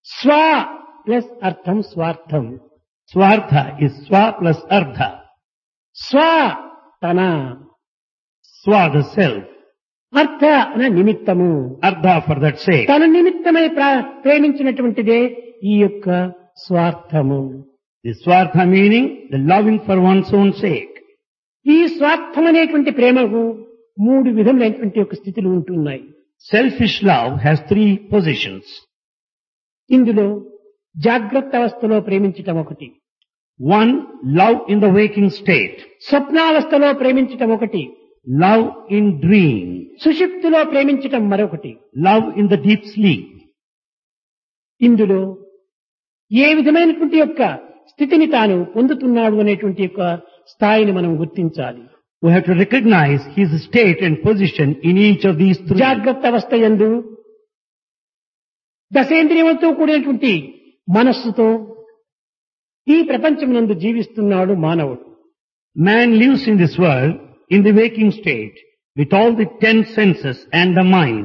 స్వ ప్లస్ అర్థం స్వార్థం Swartha is swa plus ardha. స్వ తన Swa the self. అర్థ అన నిమిత్తము Ardha for that sake. తన నిమిత్తమై ప్రా- ప్రేమించినటువంటిదే ఈ యొక్క స్వార్థము The swartha meaning the loving for one's own sake. ఈ స్వార్థం అనేటువంటి ప్రేమకు మూడు విధములైనటువంటి యొక్క స్థితులు ఉంటున్నాయి Selfish love has three positions. ఇందులో జాగ్రత్త అవస్థలో ప్రేమించటం ఒకటి One, love in the waking state. స్వప్నావస్థలో ప్రేమించటం ఒకటి Love in dream. సుషుప్తిలో ప్రేమించటం మరొకటి Love in the deep sleep. ఇందులో ఏ విధమైనటువంటి యొక్క స్థితిని తాను పొందుతున్నాడు అనేటువంటి యొక్క స్థాయిని మనం గుర్తించాలి We have to recognize his state and position in each of these three. జాగ్రత్త అవస్థ యందు దశేంద్రియములతో కూడినటువంటి మనస్సుతో ఈ ప్రపంచమునందు జీవిస్తున్నాడు మానవుడు Man lives in this world in the waking state with all the ten senses and the mind.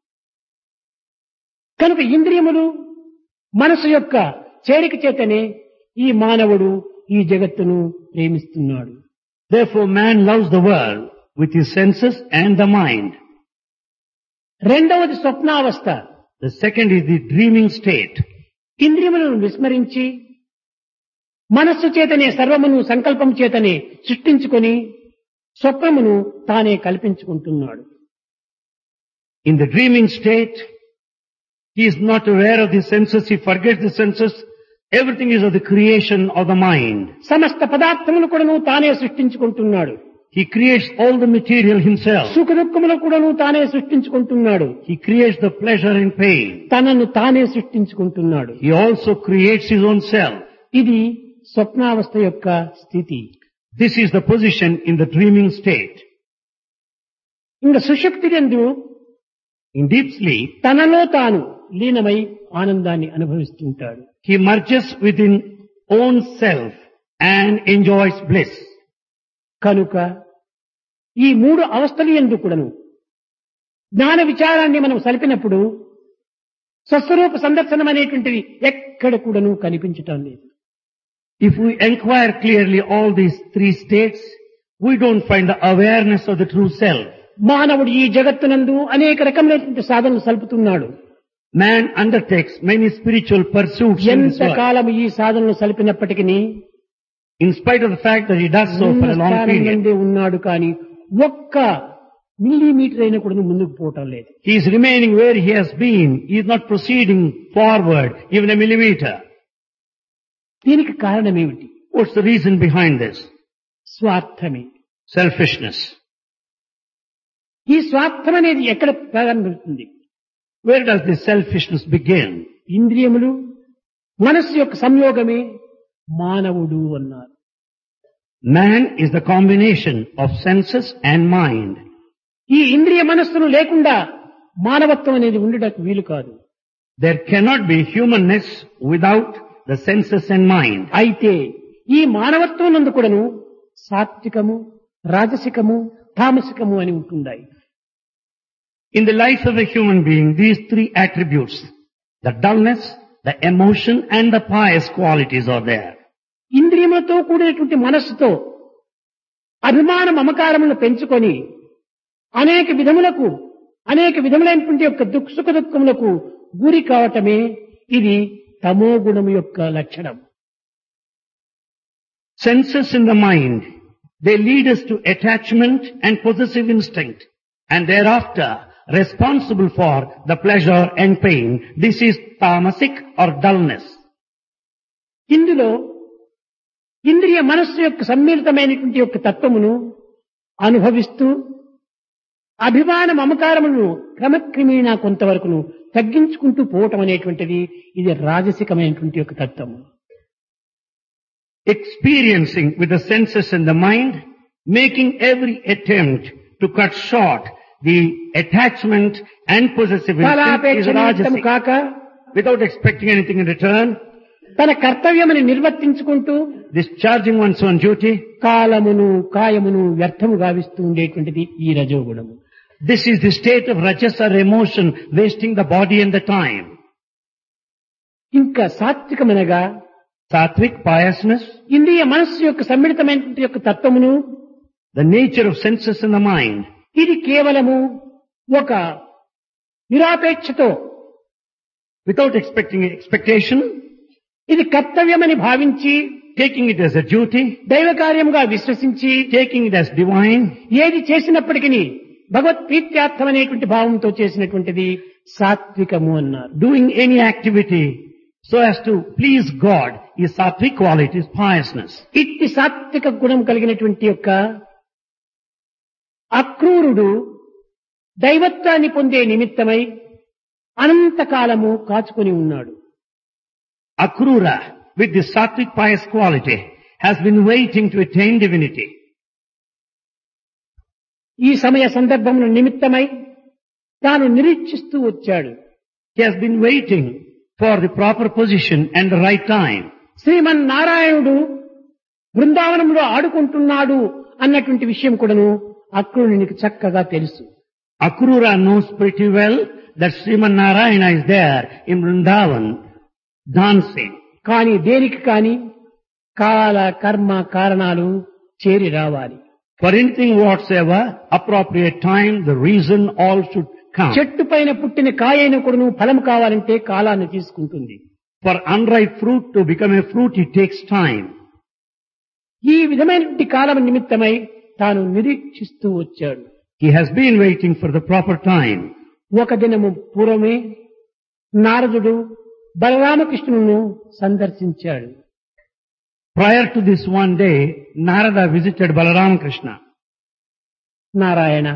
కనుక ఇంద్రియములు మనసు యొక్క చేరిక చేతనే ఈ మానవుడు ఈ జగత్తును ప్రేమిస్తున్నాడు Therefore man loves the world with his senses and the mind. రెండవది స్వప్నావస్థ The second is the dreaming state. ఇంద్రియములను విస్మరించి మనస్సు చేతనే సర్వమును సంకల్పం చేతనే సృష్టించుకొని స్వప్నమును తానే కల్పించుకుంటున్నాడు In the dreaming state, he is not aware of the senses, he forgets the senses. Everything is of the creation of the mind. సమస్త పదార్థములు కూడాను తానే సృష్టించుకుంటున్నాడు He creates all the material himself. సుఖ దుఃఖములు కూడాను తానే సృష్టించుకుంటున్నాడు He creates the pleasure and pain. తనను తానే సృష్టించుకుంటున్నాడు He also creates his own self. ఇది స్వప్నావస్థ యొక్క స్థితి This is the position in the dreaming state. ఇంకా సుషుప్తి ఎందు In deep sleep, తనలో తాను లీనమై ఆనందాన్ని అనుభవిస్తుంటాడు he merges within own self and enjoys bliss. కనుక ఈ మూడు అవస్థలు ఎందు కూడాను జ్ఞాన విచారాన్ని మనం సలిపినప్పుడు స్వస్వరూప సందర్శనం అనేటువంటిది ఎక్కడ కూడాను కనిపించటం లేదు If we inquire clearly all these three states, we don't find the awareness of the true self. మానవుడు ఈ జగత్తునందు అనేక రకములైనటువంటి సాధనలు సలుపుతున్నాడు Man undertakes many spiritual pursuits in this ఎంత world. కాలం ఈ సాధనలు సలిపినప్పటికీ In spite of the fact that he does so for a long స్థానం period, నుండే ఉన్నాడు కానీ ఒక్క మిల్లీమీటర్ అయినా కూడా ముందుకు పోవటం లేదు he is remaining where he has been. He is not proceeding forward even a millimeter. దీనికి కారణం ఏమిటి What's the reason behind this? స్వార్థమే Selfishness. ఈ స్వార్థం అనేది ఎక్కడ ప్రారంభిస్తుంది Where does this selfishness begin? ఇంద్రియములు మనస్సు యొక్క సంయోగమే మానవుడు అన్నారు Man is the combination of senses and mind. ఈ ఇంద్రియ మనస్సును లేకుండా మానవత్వం అనేది ఉండటకు వీలు కాదు There cannot be humanness without the senses and mind. అయితే ఈ మానవత్వం నందు కూడాను సాత్వికము రాజసికము తామసికము అని ఉంటున్నాయి In the life of a human being, these three attributes, the dullness, the emotion and the pious qualities are there. ఇంద్రియములతో కూడినటువంటి మనస్సుతో అభిమాన మమకారములను పెంచుకొని అనేక విధములకు అనేక విధములైనటువంటి యొక్క దుఃఖ సుఖ దుఃఖములకు గురి కావటమే ఇది తమో గుణము యొక్క లక్షణం Senses in the mind, they lead us to attachment and possessive instinct and thereafter responsible for the pleasure and pain. This is tamasic or dullness. ఇందులో ఇంద్రియ మనస్సు యొక్క సమ్మిళితమైనటువంటి యొక్క తత్వమును అనుభవిస్తూ అభిమాన మమకారములను క్రమక్రమేణా కొంతవరకును తగ్గించుకుంటూ పోవటం అనేటువంటిది ఇది రాజసికమైనటువంటి యొక్క తత్వము Experiencing with the senses and the mind, making every attempt to cut short the attachment and possessive instinct is ఫలాపేక్ష నిమిత్తము rajasic. కాక Without expecting anything in return, తన కర్తవ్యముని నిర్వర్తించుకుంటూ discharging one's own duty, కాలమును కాయమును వ్యర్థము గావిస్తూ ఉండేటువంటిది ఈ రజోగుణము This is the state of rajas or emotion, wasting the body and the time. ఇంకా సాత్వికమనగా Sattvic piousness, ఇంద్రియ మనస్సు యొక్క సమ్మిళితమైనటువంటి యొక్క తత్వమును the nature of senses in the mind, ఇది కేవలము ఒక నిరాపేక్షతో without expecting expectation, ఇది కర్తవ్యమని భావించి taking it as a duty, దైవ కార్యముగా విశ్వసించి taking it as divine, ఏది చేసినప్పటికీ భగవత్ ప్రీత్యార్థమనేటువంటి భావంతో చేసినటువంటిది సాత్వికము అన్నారు doing any activity so as to please God is sattvic quality, is piousness. ఇట్టి సాత్విక గుణం కలిగినటువంటి యొక్క అక్రూరుడు దైవత్వాన్ని పొందే నిమిత్తమై అనంతకాలము కాచుకొని ఉన్నాడు Akrura, with this sattvic pious quality, has been waiting to attain divinity. ఈ సమయ సందర్భమును నిమిత్తమై తాను నిరీక్షిస్తూ వచ్చాడు He has been waiting for the proper position and the right time. శ్రీమన్ నారాయణుడు బృందావనంలో ఆడుకుంటున్నాడు అన్నటువంటి విషయం కూడాను అక్రూరునికి చక్కగా తెలుసు Akrura knows pretty well that Sriman Narayana is there in Vrindavan dancing. కానీ దేనికి కాని కాల కర్మ కారణాలు చేరి రావాలి For anything whatsoever, appropriate time, the reason all should come. చెట్టు పైన పుట్టిన కాయైన కూడాను ఫలం కావాలంటే కాలాన్ని తీసుకుంటుంది For unripe fruit to become a fruit, it takes time. ఈ విధమైనటువంటి కాలం నిమిత్తమై తాను నిరీక్షిస్తూ వచ్చాడు He has been waiting for the proper time. ఒక దినము పూర్వమే నారదుడు బలరామకృష్ణును సందర్శించాడు Prior to this one day, Narada visited Balaram Krishna. Narayana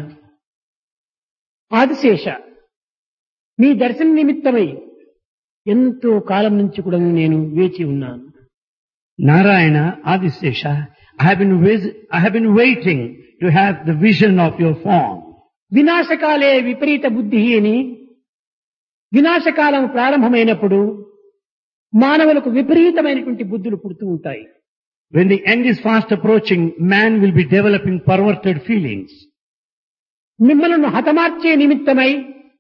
Adisesha మీ దర్శన నిమిత్తమై ఎంతో కాలం నుంచి కూడా నేను వేచి ఉన్నాను Narayana Adisesha, I have been vis- I have been waiting to have the vision of your form. వినాశకాలే విపరీత బుద్ధి అని వినాశకాలం ప్రారంభమైనప్పుడు మానవులకు విపరీతమైనటువంటి బుద్ధులు పుడుతూ ఉంటాయి When the end is fast approaching, man will be developing perverted feelings. మిమ్మలను హతమార్చే నిమిత్తమై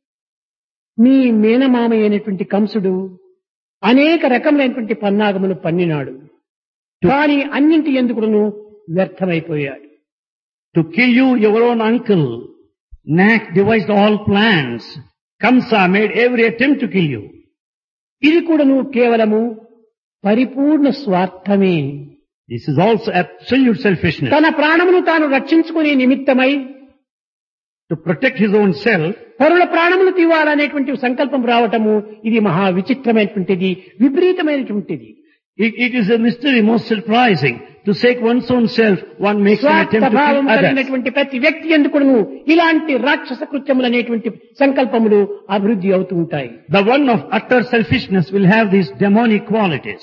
మీ మేనమామ అయినటువంటి కంసుడు అనేక రకములైనటువంటి పన్నాగములు పన్నినాడు కానీ అన్నింటి ఎందుకును వ్యర్థమైపోయాడు To kill you, your own uncle, Nak devised all plans. Kamsa made every attempt to kill you. ఇది కూడాను కేవలము పరిపూర్ణ స్వార్థమే This is also absolute selfishness. తన ప్రాణమును తాను రక్షించుకునే నిమిత్తమై To protect his own self, పరుల ప్రాణములు తీవాలనేటువంటి సంకల్పం రావటము ఇది మహా విచిత్రమైనటువంటిది విపరీతమైనటువంటిది it, it is a mystery most surprising. To save one's own self, one makes an attempt to స్వార్థభావం kill others. కలిగినటువంటి ప్రతి వ్యక్తి ఎందుకును ఇలాంటి రాక్షస కృత్యములు అనేటువంటి సంకల్పములు అభివృద్ధి అవుతూ ఉంటాయి The one of utter selfishness will have these demonic qualities.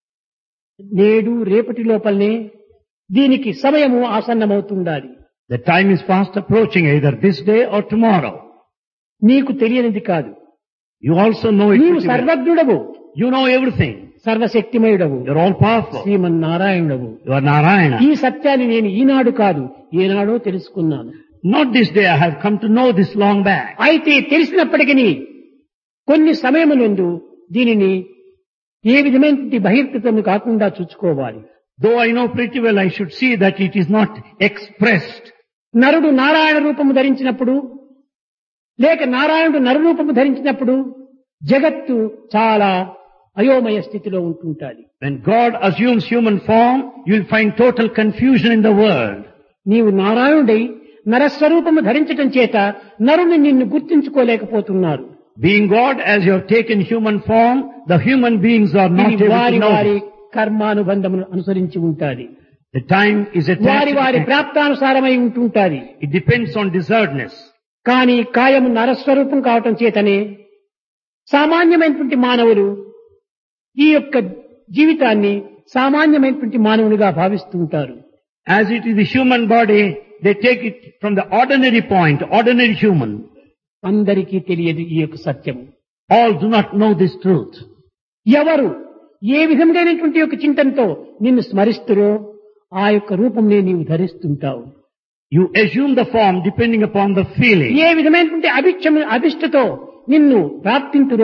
నేడు రేపటి లోపలనే దీనికి సమయము ఆసన్నమవుతుండాలి The time is fast approaching either this day or tomorrow. నీకు తెలియనిది కాదు You also know it నీవు pretty well. సర్వజ్ఞుడవు You know everything. సర్వశక్తిమయుడవు You're all powerful. శ్రీమన్నారాయణుడవు You are Narayana. ఈ సత్యాన్ని నేను ఈనాడు కాదు ఏనాడో తెలుసుకున్నాను Not this day, I have come to know this long back. అయితే తెలిసినప్పటికీ కొన్ని సమయమునందు దీనిని ఏ విధమైనటువంటి బహిర్గతం కాకుండా చూసుకోవాలి Though I know pretty well, I should see that it is not expressed. నరుడు నారాయణ రూపము ధరించినప్పుడు లేక నారాయణుడు నరు రూపము ధరించినప్పుడు జగత్తు చాలా అయోమయ స్థితిలో ఉంటుంటాది When God assumes human form, you will find total confusion in the world. నీవు నారాయణుడై నరస్వరూపము ధరించటం చేత నరుని నిన్ను గుర్తించుకోలేకపోతున్నారు Being God, as you have taken human form, the human beings are not ఇది able వారి to know. వారి this. కర్మానుబంధమును అనుసరించి ఉంటాది The time is వారి వారి attached. ప్రాప్తానుసారమై ఉంటుంటాది It depends on deservedness. కానీ కాయము నరస్వరూపం కావటం చేతనే సామాన్యమైనటువంటి మానవులు ఈ యొక్క జీవితాన్ని సామాన్యమైనటువంటి మానవునిగా భావిస్తూ ఉంటారు As it is the human body, they take it from the ordinary point, ordinary human. అందరికీ తెలియదు ఈ యొక్క సత్యము All do not know this truth. ఎవరు ఏ విధమైనటువంటి యొక్క చింతనతో నిన్ను స్మరిస్తురో ఆ యొక్క రూపంనే నీవు ధరిస్తుంటావు You assume the form depending upon the feeling. ఏ విధమైనటువంటి అభిక్షము అభిష్టతో నిన్ను ప్రాప్తింతురో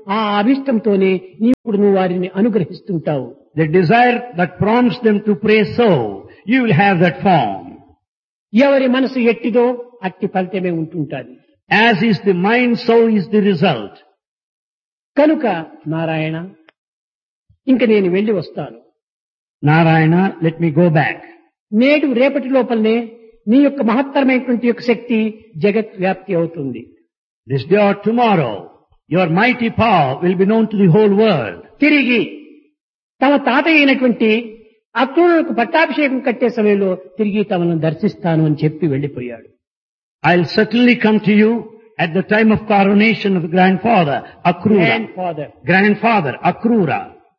ఆ అభిష్టంతోనే నీవు ఇప్పుడు నువ్వు వారిని అనుగ్రహిస్తుంటావు The desire that prompts them to pray so, you will have that form. ఎవరి మనసు ఎట్టిదో అట్టి ఫలితమే ఉంటుంటాది As is the mind, so is the result. కనుక నారాయణ ఇంక నేను వెళ్లి వస్తాను Narayana, let me go back. నేడు రేపటి లోపలనే నీ యొక్క మహత్తరమైనటువంటి యొక్క శక్తి జగత్ వ్యాప్తి అవుతుంది This day or tomorrow, your mighty power will be known to the whole world. తిరిగి తమ తాత అయినటువంటి అక్రూరులకు పట్టాభిషేకం కట్టే సమయంలో తిరిగి తమను దర్శిస్తాను అని చెప్పి వెళ్లిపోయాడు I'll certainly come to you at the time of coronation of the grandfather, Akrura. Grandfather Grandfather, Akrura.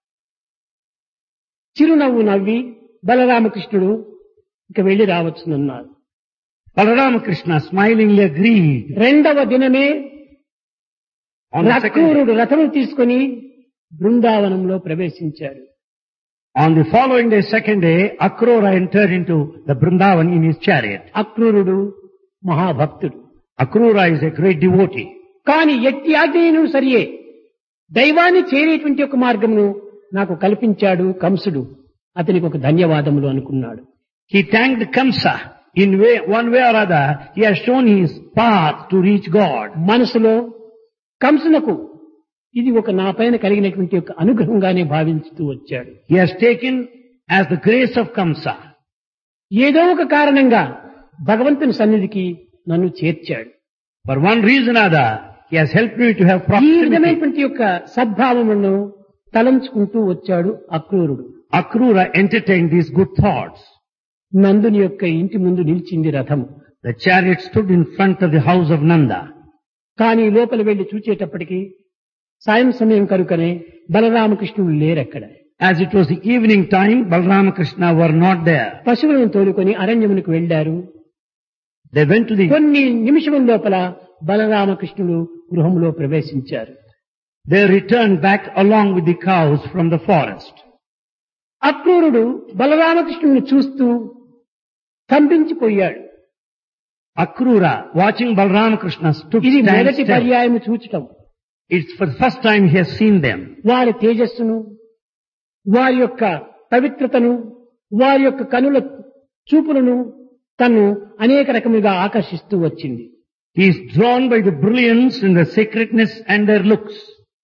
చిరునవ్వు నవ్వి బలరామకృష్ణుడు ఇక వెళ్లి రావచ్చునన్నారు Balarama Krishna smilingly agreed. రెండవ దినమే On the second day, అక్రూరుడు రథము తీసుకుని బృందావనంలో ప్రవేశించాడు on the following day, second day, Akrura entered into the Brindavan in his chariot. అక్రూరుడు మహాభక్తుడు Akrura is a great devotee. కాని ఎట్టి ఆజ్ఞను సరియే దైవాన్ని చేరేటువంటి ఒక మార్గమును నాకు కల్పించాడు కంసుడు అతనికి ఒక ధన్యవాదములు అనుకున్నాడు He thanked Kamsa. In way, one way or other, he has shown his path to reach God. మనసులో కంసునకు ఇది ఒక నా పైన కలిగినటువంటి ఒక అనుగ్రహంగానే భావించుతూ వచ్చాడు He has taken as the grace of Kamsa. ఏదో ఒక కారణంగా భగవంతుని సన్నిధికి నన్ను చేర్చాడు For one reason or other, he has helped me to have ఈ proximity. విధమైనటువంటి యొక్క సద్భావములను తలంచుకుంటూ వచ్చాడు అక్రూరుడు Akrura entertained these good thoughts. నందుని యొక్క ఇంటి ముందు నిలిచింది రథము The chariot stood in front of the house of Nanda. కానీ లోపల వెళ్లి చూచేటప్పటికి సాయం సమయం కనుకనే బలరామకృష్ణుడు లేరక్కడ As it was the evening time, Balrama Krishna were not there. పశువులను తోలుకొని అరణ్యమునికి వెళ్లారు They went to the, కొన్ని నిమిషముల లోపల బలరామకృష్ణుడు గృహంలో ప్రవేశించారు they returned back along with the cows from the forest. అక్రూరుడు బలరామకృష్ణుని చూస్తూ స్తంభించిపోయాడు Akrura, watching Balrama Krishna, stood ఇది stand మొదటి still. పర్యాయం చూచటం It's for the first time he has seen them. వారి తేజస్సును వారి యొక్క పవిత్రతను వారి యొక్క కనుల చూపులను తను అనేక రకములుగా ఆకర్షిస్తూ వచ్చింది He is drawn by the brilliance and the sacredness and their looks.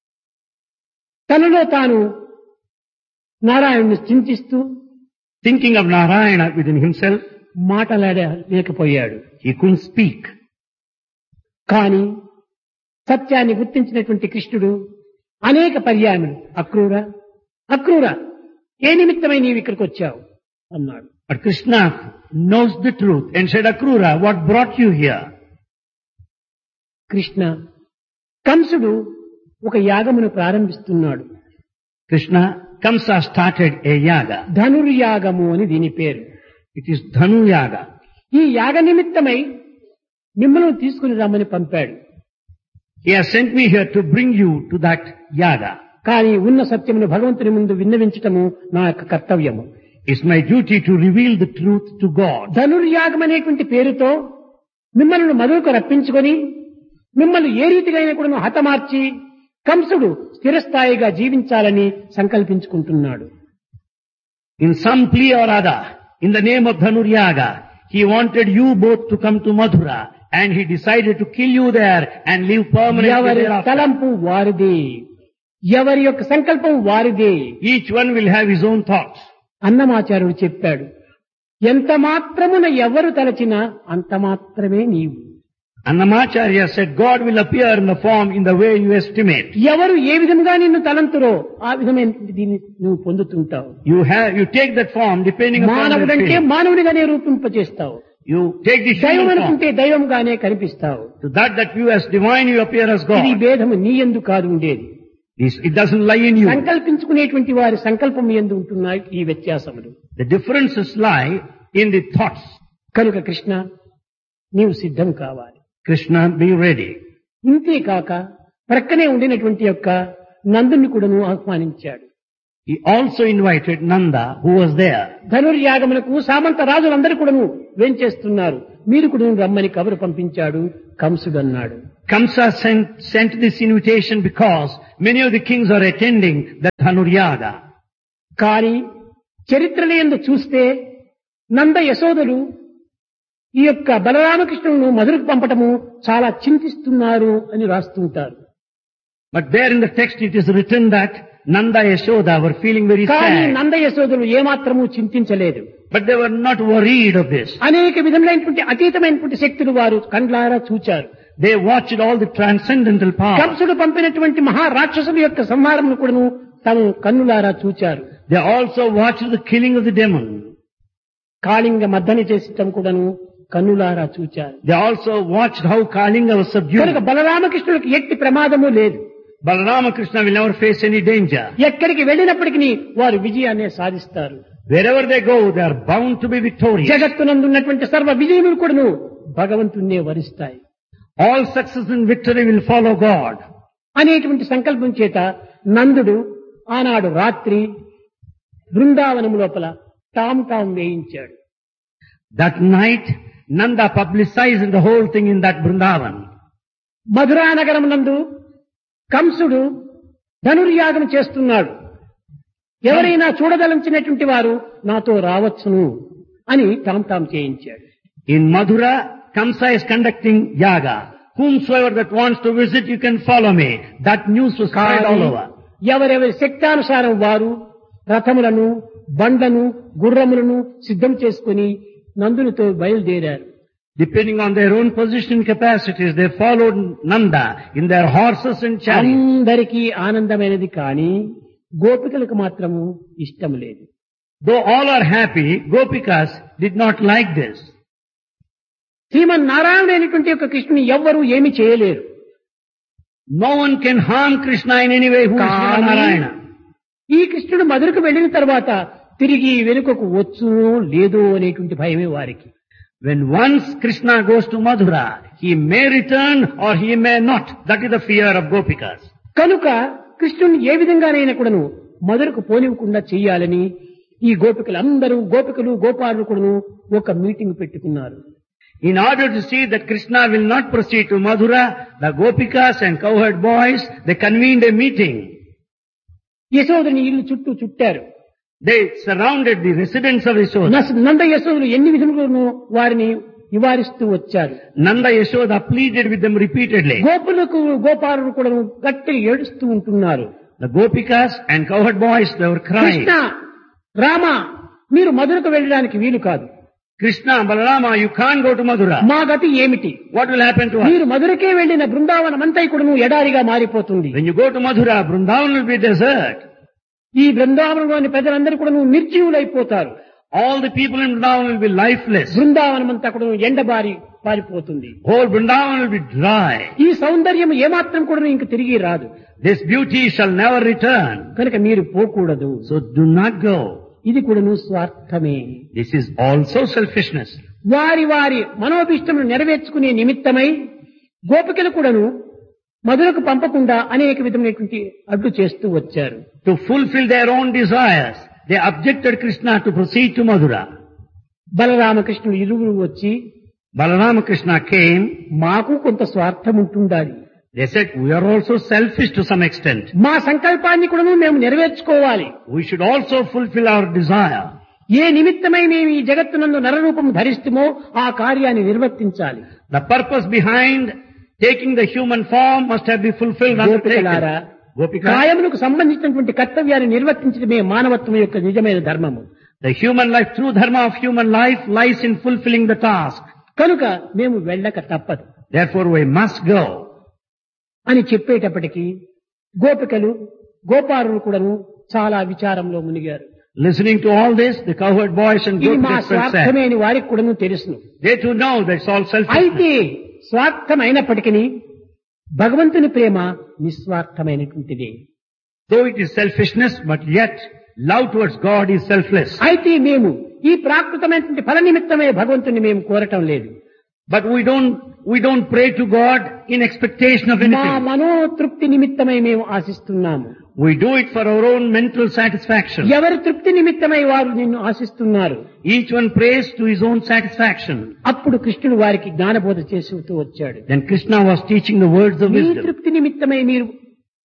తనలో తాను నారాయణుని చింతిస్తూ Thinking of Narayana within himself, మాటలాడలేకపోయాడు he couldn't speak. కాని సత్యాన్ని గుర్తించినటువంటి కృష్ణుడు అనేక పర్యాయములు అక్రూర అక్రూర ఏ నిమిత్తమై నీవు ఇక్కడికి వచ్చావు అన్నాడు But Krishna knows the truth and said, Akrura, what brought you here? Krishna కంసుడు ఒక యాగమును ప్రారంభిస్తున్నాడు Krishna, Kamsa started a yaga. ధనుర్యాగము అని దీని పేరు It is Dhanu Yaga. ఈ యాగ నిమిత్తమై మిమ్మల్ని తీసుకుని రమ్మని పంపాడు He has sent me here to bring you to that yaga. కానీ ఉన్న సత్యమును భగవంతుని ముందు విన్నవించటము నా యొక్క కర్తవ్యము It's my duty to reveal the truth to God. ధనుర్యాగం అనేటువంటి పేరుతో మిమ్మల్ని మధురకు రప్పించుకొని మిమ్మల్ని ఏ రీతిగా అయినా కూడా హతమార్చి కంసుడు స్థిరస్థాయిగా జీవించాలని సంకల్పించుకుంటున్నాడు In some plea or other, in the name of Dhanur Yaga, he wanted you both to come to Madhura and he decided to kill you there and live permanently ఎవరి thereafter. తలంపు వారిది ఎవరి యొక్క సంకల్పం వారిది Each one will have his own thoughts. అన్నమాచార్యుడు చెప్పాడు ఎంత మాత్రమున ఎవరు తలచినా అంత మాత్రమే నీవు Annamacharya said God will appear in the form in the way you estimate. ఎవరు ఏ విధంగా నిన్ను తలంతురో ఆ విధమైన దీన్ని నువ్వు పొందుతుంటావు You have, you take that form depending upon your మానవుడంటే feeling. మానవునిగానే రూపింపచేస్తావు You take the దైవం human form. అనుకుంటే దైవంగానే కనిపిస్తావు To that that view as divine you appear as ఇది God. భేదము నీ ఎందు కాదు ఉండేది This- It doesn't lie in you. సంకల్పించుకునేటువంటి వారి సంకల్పం ఎందు ఉంటున్నాయి ఈ వ్యత్యాసములు The differences lie in the thoughts. కనుక కృష్ణ నీవు సిద్ధం కావాలి Krishna, be ready. ఇంతే కాక ప్రక్కనే ఉండినటువంటి యొక్క నందుని కూడాను ఆహ్వానించాడు He also invited Nanda, who was there. ధనుర్యాగములకు సామంత రాజులందరూ కూడాను వేంచేస్తున్నారు మీరు కూడా రమ్మని కబురు పంపించాడు కంసుడు అన్నాడు Kamsa sent, sent this invitation because Many of the kings are attending the Dhanuryaga. కానీ చరిత్రలు ఎందు చూస్తే నంద యశోదలు ఈ యొక్క బలరామకృష్ణులను మధురకు పంపటము చాలా చింతిస్తున్నారు అని రాస్తుంటారు But there in the text it is written that Nanda Yashoda were feeling very కానీ sad. నంద యశోదలు ఏమాత్రము చింతించలేదు But they were not worried of this. అనేక విధములైనటువంటి అతీతమైనటువంటి శక్తులు వారు కండ్లారా చూచారు They watched all the transcendental power. కంసుడు పంపినటువంటి మహా రాక్షసుల యొక్క సంహారమును కూడాను తాము కన్నులారా చూచారు They also watched the killing of the demon. Kalinga మద్దని చేసటం కూడాను కన్నులారా చూచారు They also watched how Kalinga was subdued. కనుక బలరామకృష్ణుడికి ఎట్టి ప్రమాదము లేదు Balarama Krishna will never face any danger. ఎక్కడికి వెళ్ళినప్పటికీ వారు విజయాన్ని సాధిస్తారు Wherever they go, they are bound to be victorious. జగత్తునందున్నటువంటి సర్వ విజయములు కూడాను భగవంతుణ్ణే వరిస్తాయి All success and victory will follow God. అనేటువంటి సంకల్పం చేత నందుడు ఆనాడు రాత్రి బృందావనం లోపల టామ్ టామ్ వేయించాడు That night, Nanda publicized the whole thing in that Vrindavan. Madhura నగరం నందు కంసుడు ధనుర్యాగం చేస్తున్నాడు ఎవరైనా చూడదలంచినటువంటి వారు నాతో రావచ్చును అని టామ్ టామ్ చేయించాడు In Madhura, Kamsa is conducting yaga. Whomsoever that wants to visit, you can follow me. That news was spread all కానీ over. ఎవరెవరి శక్తానుసారం వారు రథములను బండ్లను గుర్రములను సిద్ధం చేసుకుని నందునితో బయలుదేరారు Depending on their own position and capacities, they followed Nanda in their horses and chariots. అందరికీ ఆనందమైనది కానీ గోపికలకు మాత్రము ఇష్టం లేదు Though all are happy, Gopikas did not like this. శ్రీమన్ నారాయణుడైనటువంటి యొక్క కృష్ణుని ఎవ్వరూ ఏమి చేయలేరు No one can harm Krishna in any way who is కానీ Narayana. ఈ కృష్ణుడు మధురకు వెళ్ళిన తర్వాత తిరిగి వెనుకకు వచ్చునో లేదో అనేటువంటి భయమే వారికి When once Krishna goes to Madhura, he may return or he may not. That is the fear of Gopikas. కనుక కృష్ణుని ఏ విధంగానైనా కూడాను మధురకు పోనివ్వకుండా చెయ్యాలని ఈ గోపికలందరూ గోపికలు గోపాలులు కూడాను ఒక మీటింగ్ పెట్టుకున్నారు In order to see that Krishna will not proceed to Madhura, the Gopikas and cowherd boys, they convened a meeting. యశోదని ఇల్లు చుట్టూ చుట్టారు They surrounded the residence of Yashoda. నస- నంద యశోదులు ఎన్ని విధములను వారిని నివారిస్తూ వచ్చారు Nanda Yashoda pleaded with them repeatedly. గోపులకు గోపాలులు కూడా గట్టి ఏడుస్తూ ఉంటున్నారు The Gopikas and cowherd boys, they were crying. Krishna Rama మీరు మధురకు వెళ్ళడానికి వీలు కాదు Krishna, Balarama, you can't go to Madhura. మా గతి ఏమిటి What will happen to us? మీరు మధురకే వెళ్లిన బృందావనం అంతా కూడాను ఎడారిగా మారిపోతుంది When you go to Madhura, Vrindavan will be desert. ఈ బృందావనంలోని ప్రజలందరూ కూడా నిర్జీవులైపోతారు All the people in Vrindavan will be lifeless. Brindavanam అంతా కూడా ఎండబారి పారిపోతుంది Whole Vrindavan will be dry. ఈ సౌందర్యం ఏమాత్రం కూడా ఇంక తిరిగి రాదు This beauty shall never return. కనుక మీరు పోకూడదు So do not go. ఇది కూడాను స్వార్థమే This is also selfishness. వారి వారి మనోభిష్టమును నెరవేర్చుకునే నిమిత్తమై గోపికలు కూడాను మధురకు పంపకుండా అనేక విధమైనటువంటి అడ్డు చేస్తూ వచ్చారు To fulfill their own desires, they objected Krishna to proceed to Madhura. బలరామకృష్ణుడు ఇరువురు వచ్చి Balarama Krishna came. మాకు కొంత స్వార్థం ఉంటుండాలి They said, we are also selfish to some extent. మా సంకల్పాన్ని కూడాను మేము నెరవేర్చుకోవాలి We should also fulfill our desire. ఏ నిమిత్తమై మేము ఈ జగత్తునందు నరరూపం ధరిస్తుమో ఆ కార్యాన్ని నిర్వర్తించాలి The purpose behind taking the human form must have been fulfilled గోపికలారా undertaken. Gopika, కాయములకు సంబంధించినటువంటి కర్తవ్యాన్ని నిర్వర్తించడమే మానవత్వం యొక్క నిజమైన ధర్మము the human life, true dharma of human life lies in fulfilling the task. కనుక మేము వెళ్ళక తప్పదు Therefore we must go. అని చెప్పేటప్పటికీ గోపికలు గోపారులు కూడాను చాలా విచారంలో మునిగారు Listening to all this, the cowherd boys and ఇది మా gopikas felt స్వార్థమే sad. అని వారికి కూడాను తెలుసును They too know that's all selfish. అయితే స్వార్థం అయినప్పటికీ భగవంతుని ప్రేమ నిస్వార్థమైనటువంటిది Though it is selfishness, but yet love towards God is selfless. అయితే మేము ఈ ప్రాకృతమైనటువంటి ఫల నిమిత్తమే భగవంతుని మేము కోరటం లేదు But we don't, we don't pray to God in expectation of మా anything. మనోతృప్తి నిమిత్తమై మేము ఆశిస్తున్నాము We do it for our own mental satisfaction. ఎవరి తృప్తి నిమిత్తమై వారు నిన్ను ఆశిస్తున్నారు Each one prays to his own satisfaction. అప్పుడు కృష్ణుడు వారికి జ్ఞానబోధ చేస్తూ వచ్చాడు Then Krishna was teaching the words of me wisdom. తృప్తి నిమిత్తమై మీరు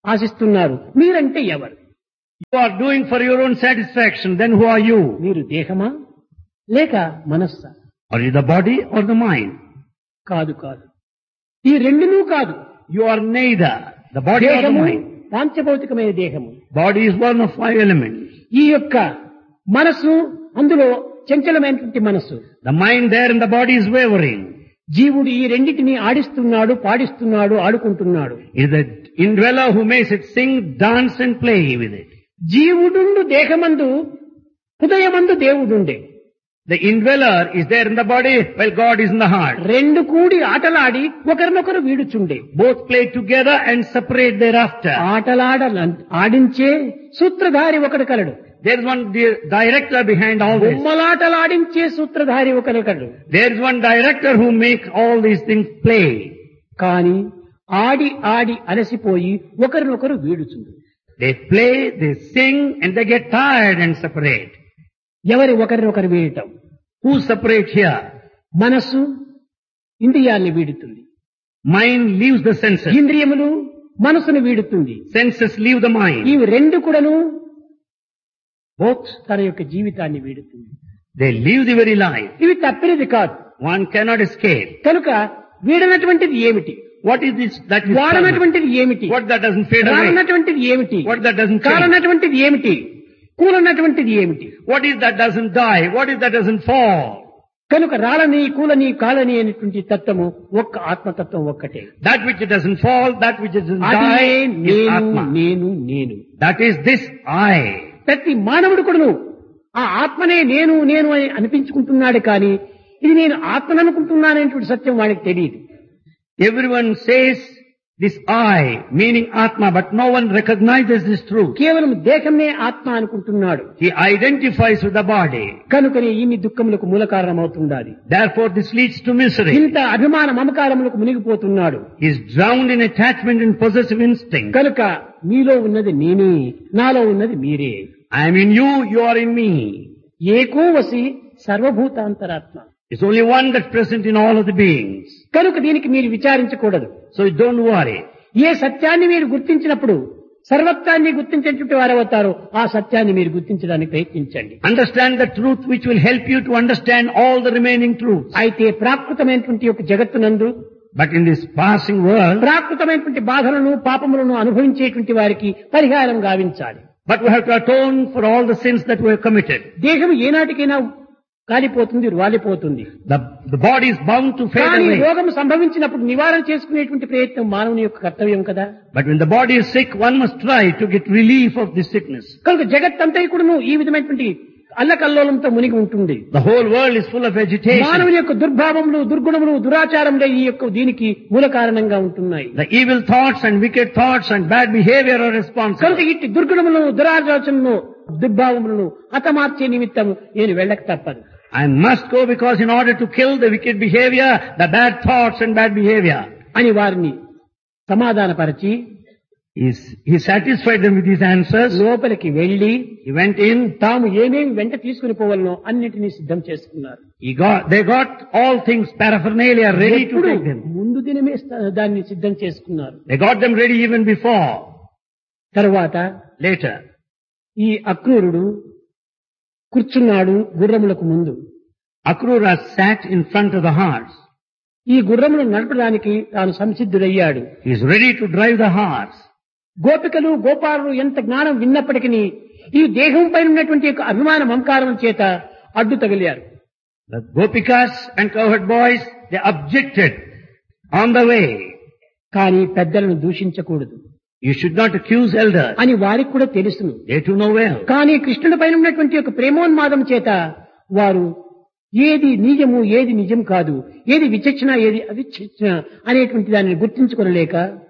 ఆశిస్తున్నారు మీరంటే ఎవరు You are doing for your own satisfaction, then who are you? మీరు దేహమా లేక మనస్సా Are you the body or the mind? కాదు కాదు ఈ రెండునూ కాదు You are neither the body or the దేహము mind. పాంచభౌతికమైన దేహము Body is one of five elements. ఈ యొక్క మనస్సు అందులో చంచలమైనటువంటి మనస్సు The mind there and the body is wavering. జీవుడు ఈ రెండింటిని ఆడిస్తున్నాడు పాడిస్తున్నాడు ఆడుకుంటున్నాడు Is the indweller who makes it sing, dance and play with it. జీవుడుండు దేహమందు హృదయమందు దేవుడుండే The indweller is there in the body while God is in the heart. రెండు కూడి ఆటలాడి ఒకరినొకరు వీడుచుండే Both play together and separate thereafter. ఆటలాడ ఆడించే సూత్రధారి ఒకడు కలడు There is one di- director behind all this. బొమ్మలాటలాడించే సూత్రధారి ఒకడు కలడు There is one director who makes all these things play. కాని ఆడి ఆడి అలసిపోయి ఒకరినొకరు వీడుచుండు They play, they sing, and they get tired and separate. ఎవరి ఒకరినొకరు వీడటం Who separate here? మనస్సు ఇంద్రియాల్ని వీడుతుంది Mind leaves the senses. ఇంద్రియములు మనసును వీడుతుంది Senses leave the mind. ఇవి రెండు కూడాను Both, తన యొక్క జీవితాన్ని వీడుతుంది they leave the very life. ఇవి తప్పినది కాదు One cannot escape. కనుక వీడనటువంటిది ఏమిటి What is this that is permanent? వాడనటువంటిది ఏమిటి What that doesn't fade away? రానటువంటిది ఏమిటి What that doesn't change? కాలనటువంటిది ఏమిటి కూలన్నటువంటిది ఏమిటి What is that doesn't die? What is that doesn't fall? కనుక రాలని కూలని కాలని అనేటువంటి తత్వము ఒక్క ఆత్మతత్వం ఒక్కటే That which doesn't fall, that which doesn't అదే die is నేను Atma. నేను నేను That is this I. ప్రతి మానవుడు కూడాను ఆ ఆత్మనే నేను నేను అని అనిపించుకుంటున్నాడు కానీ ఇది నేను ఆత్మను అనుకుంటున్నాననేటువంటి సత్యం వాడికి తెలియదు Everyone says this I, meaning Atma, but no one recognizes this truth. కేవలం దేహమే ఆత్మ అనుకుంటున్నాడు He identifies with the body. కనుకనే ఇన్ని దుఃఖములకు మూల కారణమవుతుండాలి Therefore this leads to misery. ఇంత అభిమాన మమకారములకు మునిగిపోతున్నాడు He is drowned in attachment and possessive instinct. కనుక మీలో ఉన్నది నేనే నాలో ఉన్నది మీరే I am in you, you are in me. ఏకో వసి సర్వభూతాంతరాత్మ It's only one that's present in all of the beings. కనుక దీనికి మీరు విచారించకూడదు So don't worry. ఏ సత్యాన్ని మీరు గుర్తించినప్పుడు సర్వత్వాన్ని గుర్తించేటువంటి వారవుతారో ఆ సత్యాన్ని మీరు గుర్తించడానికి ప్రయత్నించండి Understand the truth which will help you to understand all the remaining truths. అయితే ప్రాకృతమైనటువంటి యొక్క జగత్తునందు But in this passing world, ప్రాకృతమైనటువంటి బాధలను పాపములను అనుభవించేటువంటి వారికి పరిహారం గావించాలి but we have to atone for all the sins that we have committed. దేహం ఏనాటికైనా కాలిపోతుంది వాలిపోతుంది The, the body is bound to fade కానీ away. రోగం సంభవించినప్పుడు నివారణ చేసుకునేటువంటి ప్రయత్నం మానవుని యొక్క కర్తవ్యం కదా But when the body is sick, one must try to get relief of this sickness. కనుక జగత్తంతా కూడాను ఈ విధమైనటువంటి అల్లకల్లోలంతో మునిగి ఉంటుంది The whole world is full of agitation. మానవుని యొక్క దుర్భావములు దుర్గుణములు దురాచారములే ఈ యొక్క దీనికి మూల కారణంగా ఉంటున్నాయి The evil thoughts and wicked thoughts and bad behavior are కనుక responsible. ఇట్టి దుర్గుణములను దురాలోచనలను దుర్భావములను హతమార్చే నిమిత్తం నేను వెళ్ళక తప్పదు I must go because in order to kill the wicked behavior, the bad thoughts and bad behavior, అని వారిని సమాధానపరిచి He's, he satisfied them with his answers. లోపలికి వెళ్లి He went in, తాము ఏమేమి వెంట తీసుకుని పోవాలనో అన్నిటినీ సిద్ధం చేసుకున్నారు he got, they got all things, paraphernalia ready to ఎప్పుడు take them. ముందు దినమే స్థ- దాన్ని సిద్ధం చేసుకున్నారు They got them ready even before. తరువాత Later, ఈ అక్రూరుడు కూర్చున్నాడు గుర్రములకు ముందు Akrura sat in front of the horse. ఈ గుర్రములను నడపడానికి తాను సంసిద్ధుడయ్యాడు He is ready to drive the horse. గోపికలు గోపాలులు ఎంత జ్ఞానం విన్నప్పటికీ ఈ దేహం పైన ఉన్నటువంటి యొక్క అభిమాన మమకారం చేత అడ్డు తగిలారు The Gopikas and cowherd boys, they objected on the way. కానీ పెద్దలను దూషించకూడదు You should not accuse elders. అని వారికి కూడా తెలుసును They too know well. కానీ కృష్ణుడి పైన ఉన్నటువంటి యొక్క ప్రేమోన్మాదం చేత వారు ఏది నిజము ఏది నిజం కాదు ఏది విచక్షణ ఏది అవిచక్షణ అనేటువంటి దానిని గుర్తించుకొనలేక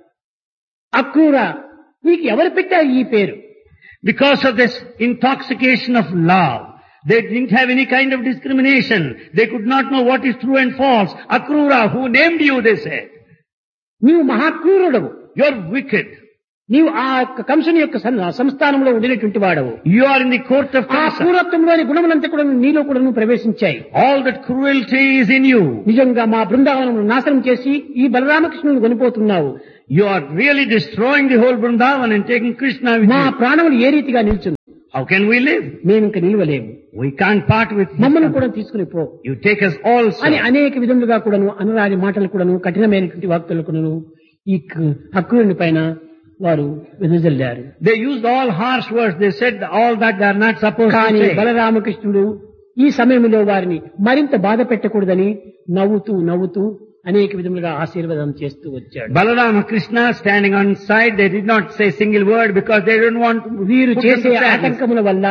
అక్రూర నీకు ఎవరు పెట్టారు ఈ పేరు Because of this intoxication of love, they didn't have any kind of discrimination. They could not know what is true and false. Akrura, who named you, they said. నీవు మహాక్రూరుడవు You're wicked. నీవు ఆ యొక్క కంసుని యొక్క సం- సంస్థానంలో ఉండినటువంటి వాడవు You are in the court of ఆ Kamsa. క్రూరత్వంలోని గుణములంతా కూడా నీలో కూడా ప్రవేశించాయి All that cruelty is in you. నిజంగా మా బృందావనం నాశనం చేసి ఈ బలరామకృష్ణుని కొనిపోతున్నావు You are really destroying the whole Vrindavan and taking Krishna with మా you. ప్రాణములు ఏ రీతిగా నిల్చును How can we live? మేము ఇంక నిలవలేము We can't part with his మమ్మల్ని company. కూడా తీసుకుని పో You take us also. అని అనేక విధములుగా కూడాను అనురాని మాటలు కూడాను కఠినమైనటువంటి వాక్తులు కూడాను ఈ అక్రూరుని పైన వారు వెదజల్లారు They used all harsh words. They said all that they are not supposed కానీ to say. బలరామకృష్ణుడు ఈ సమయంలో వారిని మరింత బాధ పెట్టకూడదని నవ్వుతూ నవ్వుతూ అనేక విధములుగా ఆశీర్వాదం చేస్తూ వచ్చాడు Balarama Krishna standing on side, they did not say single word because they didn't want to వీరు put them చేసే to sadness. ఆటంకముల వల్ల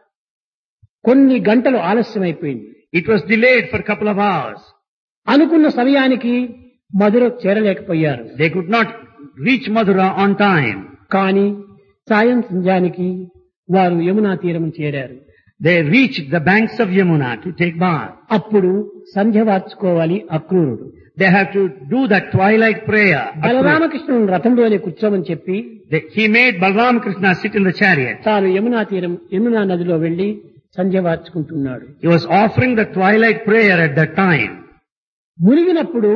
కొన్ని గంటలు ఆలస్యమైపోయింది It was delayed for a couple of hours. అనుకున్న సమయానికి మధుర చేరలేకపోయారు They could not reach Madura on time. కానీ సాయం సంధ్యానికి వారు యమునా తీరం చేరారు They reached the banks of Yamuna to take bath. అప్పుడు సంధ్య వార్చుకోవాలి అక్రూరుడు They have to do that twilight prayer. బలరామకృష్ణుడు రథంలోనే కూర్చోమని చెప్పి They- He made Balaram Krishna sit in the chariot. తాను యమునా తీరం యమునా నదిలో వెళ్లి సంధ్య వార్చుకుంటున్నాడు He was offering the twilight prayer at that time. మునిగినప్పుడు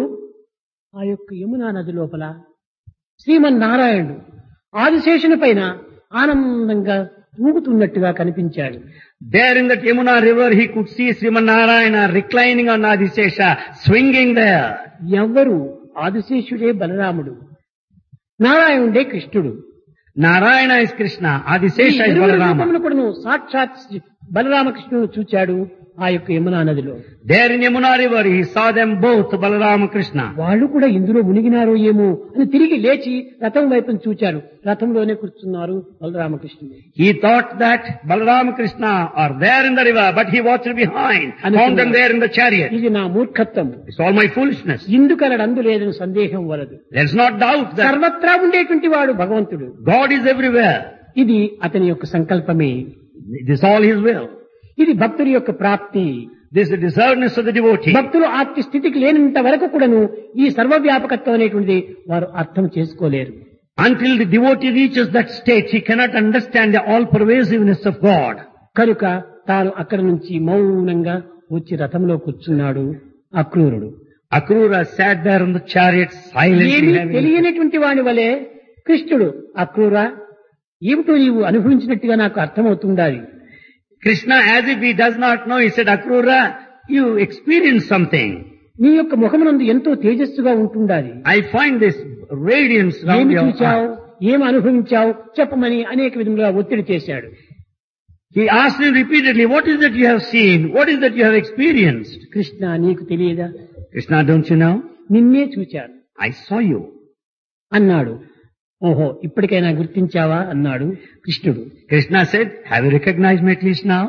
ఆ యొక్క యమునా నది లోపల శ్రీమన్నారాయణుడు ఆదిశేషుని పైన ఆనందంగా ఊగుతున్నట్టుగా కనిపించాడు There in that Yamuna river, he could see Srimanarayana reclining on Adisesha, swinging there. ఎవ్వరు ఆదిశేషుడే బలరాముడు నారాయణుడే కృష్ణుడు Narayana is Krishna, ఈ Adisesha is ఇరువురి Balarama. రూపములు కూడాను సాక్షాత్ శ్రీ బలరామకృష్ణుడు చూచాడు ఆ యొక్క యమునా నదిలో There in Yamuna river, he saw them both, Balarama Krishna. వాళ్ళు కూడా ఇందులో మునిగినారో ఏమో అని తిరిగి లేచి రథం వైపున చూచారు రథంలోనే కూర్చున్నారు బలరామకృష్ణుడు He thought that Balarama Krishna are there in the river, but he watched behind, And found them it's- there in the chariot. ఇది నా మూర్ఖత్వం It's all my foolishness. ఇందుకలడు అందు లేదని సందేహం వలదు There's not doubt that సర్వత్రా ఉండేటువంటి వాడు భగవంతుడు God is everywhere. ఇది అతని యొక్క సంకల్పమే It is all His will. ఇది భక్తుడి యొక్క ప్రాప్తి This is the deservedness of the devotee. భక్తులు ఆర్తి స్థితికి లేనంత వరకు కూడాను ఈ సర్వవ్యాపకత్వం అనేటువంటిది వారు అర్థం చేసుకోలేరు Until the devotee reaches that state, he cannot understand the all-pervasiveness of God. కనుక తాను అక్కడి నుంచి మౌనంగా వచ్చి రథంలో కూర్చున్నాడు అక్రూరుడు Akrura sat there on the chariot silently. ఏమీ having- తెలియనటువంటి వాని వలె కృష్ణుడు అక్రూరా ఏమిటో నీవు అనుభవించినట్టుగా నాకు అర్థమవుతుండాలి Krishna, as if he does not know, he said, Akrura, you experienced something. నీ యొక్క ముఖమునందు ఎంతో తేజస్సుగా ఉంటుండాలి I find this radiance around ఏమి your చూచావు eyes. ఏమి అనుభవించావు చెప్పమని అనేక విధములుగా ఒత్తిడి చేశాడు He asked him repeatedly, what is that you have seen? What is that you have experienced? Krishna నీకు తెలియదా Krishna, don't you know? నిన్నే చూచాను I saw you. అన్నాడు ఓహో ఇప్పటికైనా గుర్తించావా అన్నాడు కృష్ణుడు Krishna said, have you recognized me at least now?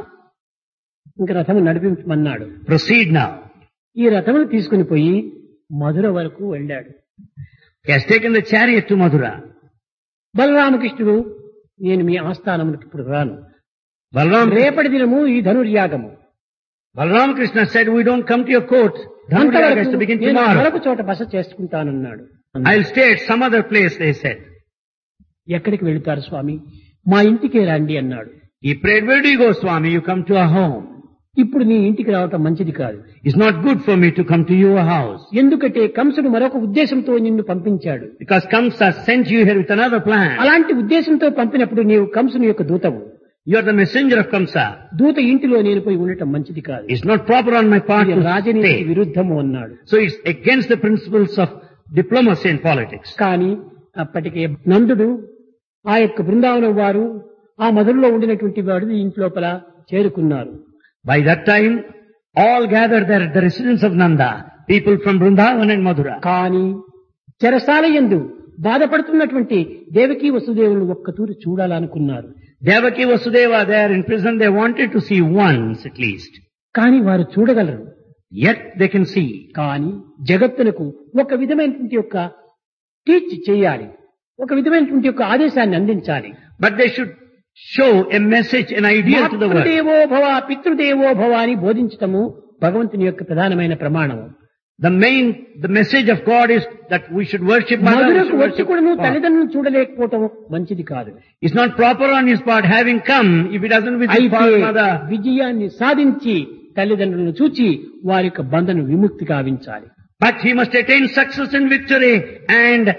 ఇంక రథము నడిపించమన్నాడు Proceed now. ఈ రథమును తీసుకుని పోయి మధుర వరకు వెళ్ళాడు He has taken the chariot to Madura. బలరామకృష్ణుడు నేను మీ ఆస్థానములకు ఇప్పుడు రాను Balaram, రేపటి దినము ఈ ధనుర్యాగము Balaram Krishna said, we don't come to your court. Dhanuryaga is అంతవరకు to begin నేను tomorrow. మరొక చోట బస చేసుకుంటానన్నాడు I'll stay at some other place, they said. ఎక్కడికి వెళుతారు స్వామి మా ఇంటికే రండి అన్నాడు He prayed, where do you go, Swami? You come to our home. ఇప్పుడు నీ ఇంటికి రావటం మంచిది కాదు It's not good for me to come to your house. ఎందుకంటే కంసుడు మరొక ఉద్దేశంతో నిన్ను పంపించాడు Because Kamsa sent you here with another plan. అలాంటి ఉద్దేశంతో పంపినప్పుడు నీవు కంసుని యొక్క దూతవు You are the messenger of Kamsa. దూత ఇంటిలో నేను పోయి ఉండటం మంచిది కాదు It's not proper on my part ఇది to రాజనీతికి stay. విరుద్ధము అన్నాడు So it's against the principles of diplomacy and politics. కానీ అప్పటికే నందుడు ఆ యొక్క బృందావనం వారు ఆ మధురలో ఉండినటువంటి వాడు ఇంట్లోపల చేరుకున్నారు By that time, all gathered there at the residence of Nanda, people from Vrindavan and Madura. కానీ చెరసాల యందు బాధపడుతున్నటువంటి దేవకీ వసుదేవులను ఒక్కతూరి చూడాలనుకున్నారు Devaki Vasudeva there in prison, they wanted to see once at least. కానీ వారు చూడగలరు Yet they can see. కానీ జగత్తునకు ఒక విధమైనటువంటి యొక్క టీచ్ చేయాలి ఒక విధమైనటువంటి యొక్క ఆదేశాన్ని అందించాలి But they should show a message, an idea to the world. మాతృదేవో భవ పితృదేవో భవ అని బోధించటము భగవంతుని యొక్క ప్రధానమైన ప్రమాణము The main, the message of God is that we should worship mother, we మధురకు should వచ్చి worship కూడా నువ్వు God. తల్లిదండ్రులు చూడలేకపోవటం మంచిది కాదు It's not proper on his part having come if he doesn't visit అయితే father, mother. విజయాన్ని సాధించి తల్లిదండ్రులను చూచి వారి యొక్క బంధను విముక్తి కావించాలి But he must attain success and victory and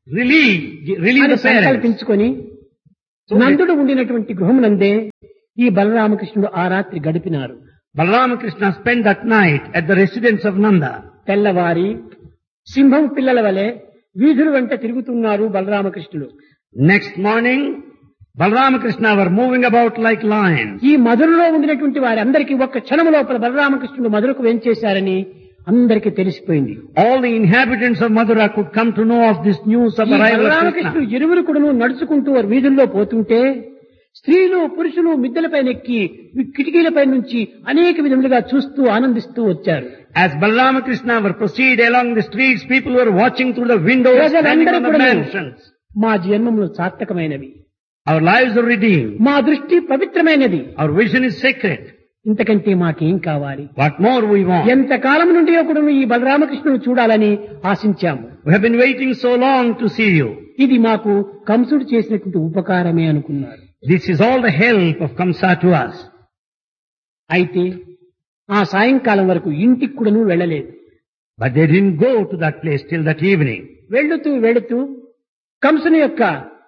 relieve, relieve అని the parents. సంకల్పించుకొని So they- నందుడు ఉండినటువంటి గృహమునందే ఈ బలరామకృష్ణుడు ఆ రాత్రి గడిపినారు Balarama Krishna spent that night at the residence of Nanda. తెల్లవారి సింహం పిల్లల వలె వీధుల వెంట తిరుగుతున్నారు బలరామకృష్ణుడు Next morning, Balarama Krishna were moving about like lions. ఈ మధురలో ఉండినటువంటి వారి అందరికీ ఒక్క క్షణం లోపల బలరామకృష్ణుడు మధురకు వేంచేశారని అందరికీ తెలిసిపోయింది All the inhabitants of Madura could come to know of this news of ఈ arrival of బలరామకృష్ణుడు Krishna. ఇరువురు కూడా నడుచుకుంటూ వారి వీధుల్లో పోతుంటే స్త్రీలు పురుషులు మిద్దెలపై నెక్కి కిటికీలపై నుంచి అనేక విధములుగా చూస్తూ ఆనందిస్తూ వచ్చారు As Balarama Krishna were proceed along the streets, people were watching through the windows, standing ప్రజలందరూ on the కూడా mansions. మా జన్మములు సార్థకమైనవి Our lives are redeemed. మా దృష్టి పవిత్రమైనది Our vision is sacred. ఇంతకంటే మాకేం కావాలి What more we want? ఎంత కాలం నుండి కూడా ఈ బలరామకృష్ణుడు చూడాలని ఆశించాము We have been waiting so long to see you. ఇది మాకు కంసుడు చేసినటువంటి ఉపకారమే అనుకున్నారు This is all the help of Kamsa to us. అయితే ఆ సాయంకాలం వరకు ఇంటికి కూడాను వెళ్ళలేదు But they didn't go to that place till that evening. వెళుతూ వెళుతూ కంసుని యొక్క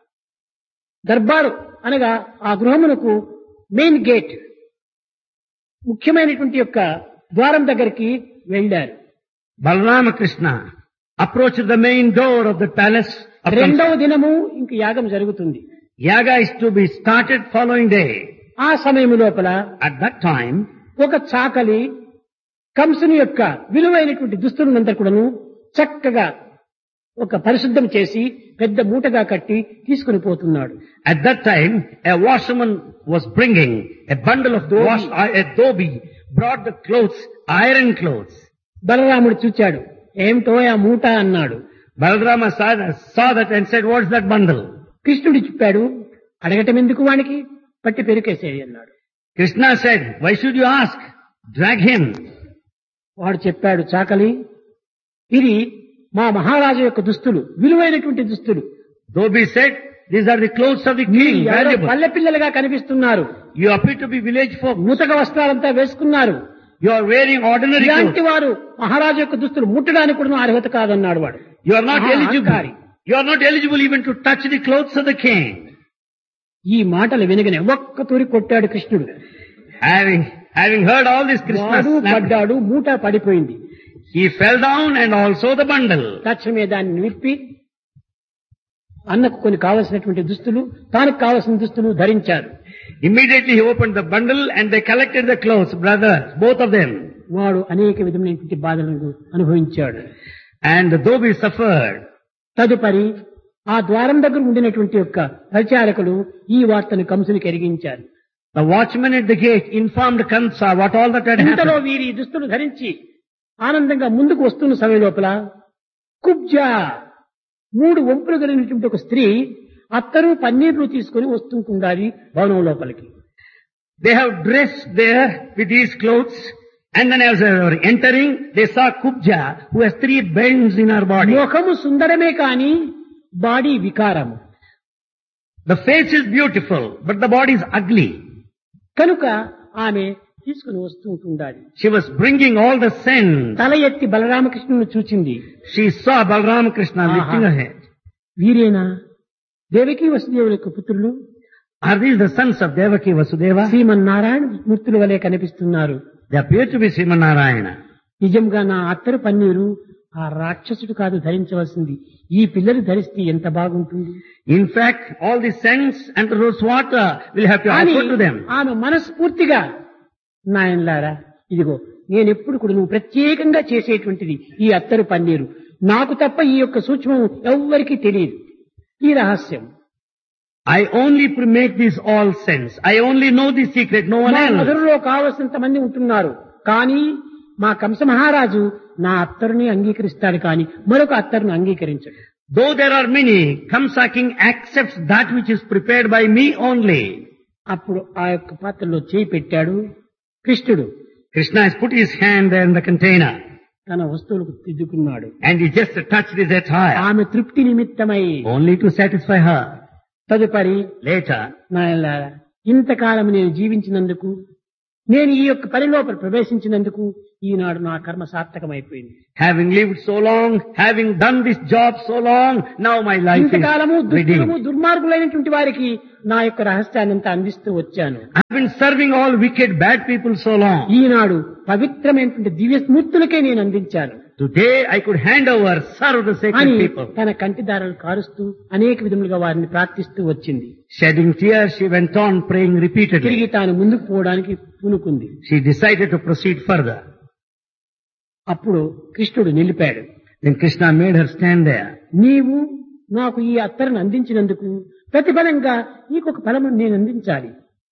దర్బారు అనగా ఆ గృహమునకు మెయిన్ గేట్ ముఖ్యమైనటువంటి యొక్క ద్వారం దగ్గరికి వెళ్ళారు Balarama Krishna approached the main door of the palace of రెండవ Kamsa. దినము ఇంక యాగం జరుగుతుంది Yaga is to be started following day. ఆ సమయం లోపల At that time, ఒక చాకలి కంసుని యొక్క విలువైనటువంటి దుస్తులంతా కూడాను చక్కగా ఒక పరిశుద్ధం చేసి పెద్ద మూటగా కట్టి తీసుకుని పోతున్నాడు at that time, a washerman was bringing a bundle of wash, a dobi, brought the clothes, iron clothes. బలరాముడు చూచాడు ఏమిటో ఆ మూట అన్నాడు Balarama saw, saw that and said, what's that bundle? కృష్ణుడు చెప్పాడు అడగటం ఎందుకు వానికి పట్టి పెరికేసేయి అన్నాడు Krishna said, why should you ask? Drag him. వాడు చెప్పాడు చాకలి ఇది మా మహారాజు యొక్క దుస్తులు విలువైనటువంటి దుస్తులు Dobi said, these are the clothes of the king, ఎవరో valuable. పల్లె పిల్లలుగా కనిపిస్తున్నారు You appear to be village folk. ముతక వస్త్రాలంతా వేసుకున్నారు You are wearing ordinary ఇలాంటి clothes. వారు మహారాజు యొక్క దుస్తులు ముట్టడానికి కూడా అర్హత కాదన్నాడు వాడు You are not Ah, eligible. Ankari. You are not eligible even to touch the clothes of the king. ఈ మాటలు వినగానే ఒక్క తూరి కొట్టాడు కృష్ణుడు Having, having heard all this, Krishna వాడు snapped. పడ్డాడు మూట పడిపోయింది He fell down and also the bundle. తక్షణమే దాన్ని విప్పి అన్నకు కొన్ని కావలసినటువంటి దుస్తులు తానికి కావలసిన దుస్తులు ధరించారు Immediately he opened the bundle and they collected the clothes, brothers, both of them. వాడు అనేక విధమైనటువంటి బాధలను అనుభవించాడు And the Dobi suffered. తదుపరి ఆ ద్వారం దగ్గర ఉండినటువంటి యొక్క పరిచారకులు ఈ వార్తను కంసునికి ఎరిగించారు The watchman at the gate informed Kamsa what all that had ఇంతలో happened. వీరి దుస్తులు ధరించి ఆనందంగా ముందుకు వస్తున్న సమయం లోపల కుబ్జా మూడు వంపులు కలిగినటువంటి ఒక స్త్రీ అత్తరు పన్నీర్లు తీసుకుని వస్తుంటుండాలి భవనం లోపలికి They have dressed there with these clothes and then as they were entering, they saw Kubja who has three bends in her body. ముఖము సుందరమే కాని బాడీ వికారము The face is beautiful, but the body is ugly. కనుక ఆమె తీసుకుని వస్తుంటుండాలి She was bringing all the sins. తల ఎత్తి బలరామకృష్ణుని చూచింది She saw Balram Krishna Aha. lifting her head. వీరేనా Devaki వసుదేవుల యొక్క పుత్రులు Are these the sons of Devaki Vasudeva? Srimannarayana మూర్తుల వలె కనిపిస్తున్నారు They appear to be Srimanarayana. నిజంగా నా అత్తరు పన్నీరు ఆ రాక్షసుడు కాదు ధరించవలసింది ఈ పిల్లలు ధరిస్తే ఎంత బాగుంటుంది In fact, all the scents and the rose water will have to కానీ offer to them. ఆమె మనస్ఫూర్తిగా నాయనలారా ఇదిగో నేను ఎప్పుడు కూడా నువ్వు ప్రత్యేకంగా చేసేటువంటిది ఈ అత్తరు పన్నీరు నాకు తప్ప ఈ యొక్క సూక్ష్మం ఎవ్వరికీ తెలియదు ఈ రహస్యం I only pre- make these all scents. I only know the secret, no one మా else. మధురలో కావలసినంత మంది ఉంటున్నారు కానీ మా కంస మహారాజు నా అత్తరుని అంగీకరిస్తాడు కానీ మరొక అత్తరును అంగీకరించడు Though there are many, Kamsa king accepts that which is prepared by me only. అప్పుడు ఆ యొక్క పాత్రలో చేయి పెట్టాడు కృష్ణుడు Krishna has put his hand there in the container తన వస్తువులకు తిద్దుకున్నాడు and he just touched his attire ఆమె తృప్తి నిమిత్తమై only to satisfy her. తదుపరి Later, నాయనలారా ఇంతకాలం నేను జీవించినందుకు నేను ఈ యొక్క పని లోపల ప్రవేశించినందుకు ఈనాడు నా కర్మ సార్థకమైపోయింది Having lived so long, having done this job so long, now my life ఇంతకాలము is దుష్టులము redeemed. దుర్మార్గులైనటువంటి వారికి నా యొక్క రహస్యాన్ని అంతా అందిస్తూ వచ్చాను I've been serving all wicked, bad people so long. ఈనాడు పవిత్రమైనటువంటి దివ్య స్మూర్తులకే నేను అందించాను Today I could hand over, serve the sacred అని people. తన కంటిదారులు కారుస్తూ అనేక విధములుగా వారిని ప్రార్థిస్తూ వచ్చింది Shedding tears, she went on praying repeatedly. తిరిగి తాను ముందుకు పోవడానికి పూనుకుంది She decided to proceed further. అప్పుడు కృష్ణుడు నిలిపాడు Then Krishna made her stand there. నీవు నాకు ఈ అత్తరును అందించినందుకు ప్రతిఫలంగా నీకు ఒక ఫలము నేను అందించాలి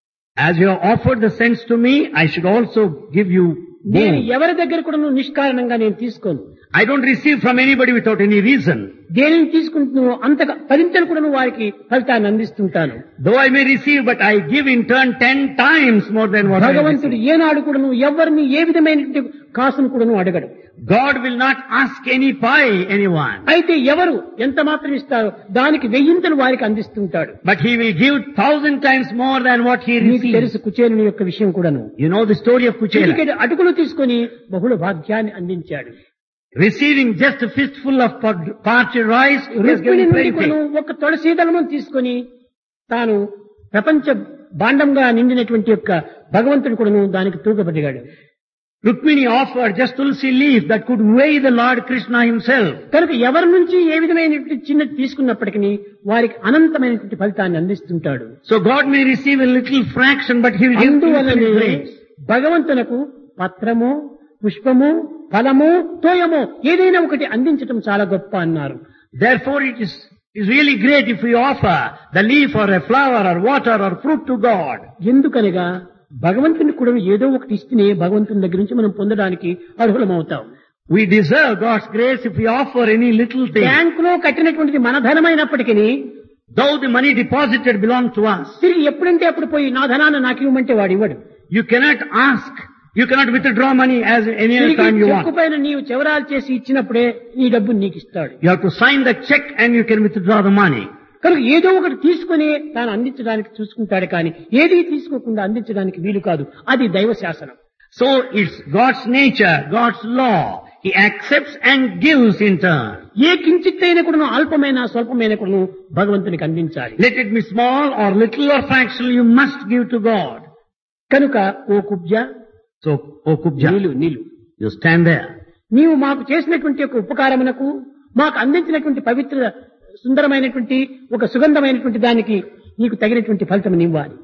As you have offered the sense to me, I should also give you నేను boon. ఎవరి దగ్గర కూడా నువ్వు నిష్కారణంగా నేను తీసుకోను I don't receive from anybody without any reason. దేనిని తీసుకుంటున్నావు అంతగా పదింతలు కూడా నువ్వు వారికి ఫలితాన్ని అందిస్తుంటాను Though I may receive, but I give in turn ten times more than what I భగవంతుడు receive. ఏనాడు కూడా నువ్వు ఎవరిని ఏ విధమైనటువంటి కాసును కూడా నువ్వు అడగడు God will not ask any pie anyone, అయితే ఎవరు ఎంత మాత్రం ఇస్తారో దానికి వెయ్యింతలు వారికి అందిస్తుంటాడు but He will give thousand times more than what He నీకు receives. తెలుసు కుచేలుని యొక్క విషయం కూడాను You know the story of Kuchela. చిటికెడు అటుకులు తీసుకొని బహుళ భాగ్యాన్ని అందించాడు Receiving just a fistful of par- parched rice, he was Rukmini given నుండి plenty. కూడాను ఒక తులసీదళము తీసుకొని తాను ప్రపంచ భాండంగా నిండినటువంటి యొక్క భగవంతుడు కూడాను దానికి తూకబడిగాడు Rukmini offered just tulsi leaf that could weigh the Lord Krishna himself. కనుక ఎవరి నుంచి ఏ విధమైనటువంటి చిన్నది తీసుకున్నప్పటికీ వారికి అనంతమైనటువంటి ఫలితాన్ని అందిస్తుంటాడు So God may receive a little fraction, but He will give అందువలనే infinite grace. భగవంతునకు పత్రము పుష్పము ఫలము తోయము ఏదైనా ఒకటి అందించటం చాలా గొప్ప అన్నారు Therefore it is, is really great if we offer the leaf or a flower or water or fruit to God. ఎందుకనగా భగవంతుని కూడా ఏదో ఒకటి ఇస్తేనే భగవంతుని దగ్గర నుంచి మనం పొందడానికి అర్హులమవుతాం We deserve God's grace if we offer any little thing. బ్యాంకులో కట్టినటువంటిది మన ధనమైనప్పటికీ Though the money deposited belongs to us, తిరిగి ఎప్పుడంటే అప్పుడు పోయి నా ధనాన్ని నాకు ఇవ్వమంటే వాడు ఇవ్వడు you cannot ask, you cannot withdraw money as any other తిరిగి time you చెక్కు want. పైన నీవు చెవరాలు చేసి ఇచ్చినప్పుడే ఈ డబ్బు నీకు ఇస్తాడు You have to sign the check and you can withdraw the money. కనుక ఏదో ఒకటి తీసుకుని తాను అందించడానికి చూసుకుంటాడు కానీ ఏది తీసుకోకుండా అందించడానికి వీలు కాదు అది దైవ శాసనం So it's God's nature, God's law. He accepts and gives in turn. ఏ కించిత్తైన కూడాను అల్పమైన స్వల్పమైన కూడాను భగవంతునికి అందించాలి Let it be small or little or fractional, you must give to God. కనుక ఓ Kubja So, O Kubja, Neelu Neelu you stand there. నీవు మాకు చేసినటువంటి ఒక ఉపకారమునకు మాకు అందించినటువంటి పవిత్ర సుందరమైనటువంటి ఒక సుగంధమైనటువంటి దానికి నీకు తగినటువంటి ఫలితం ఇవ్వాలి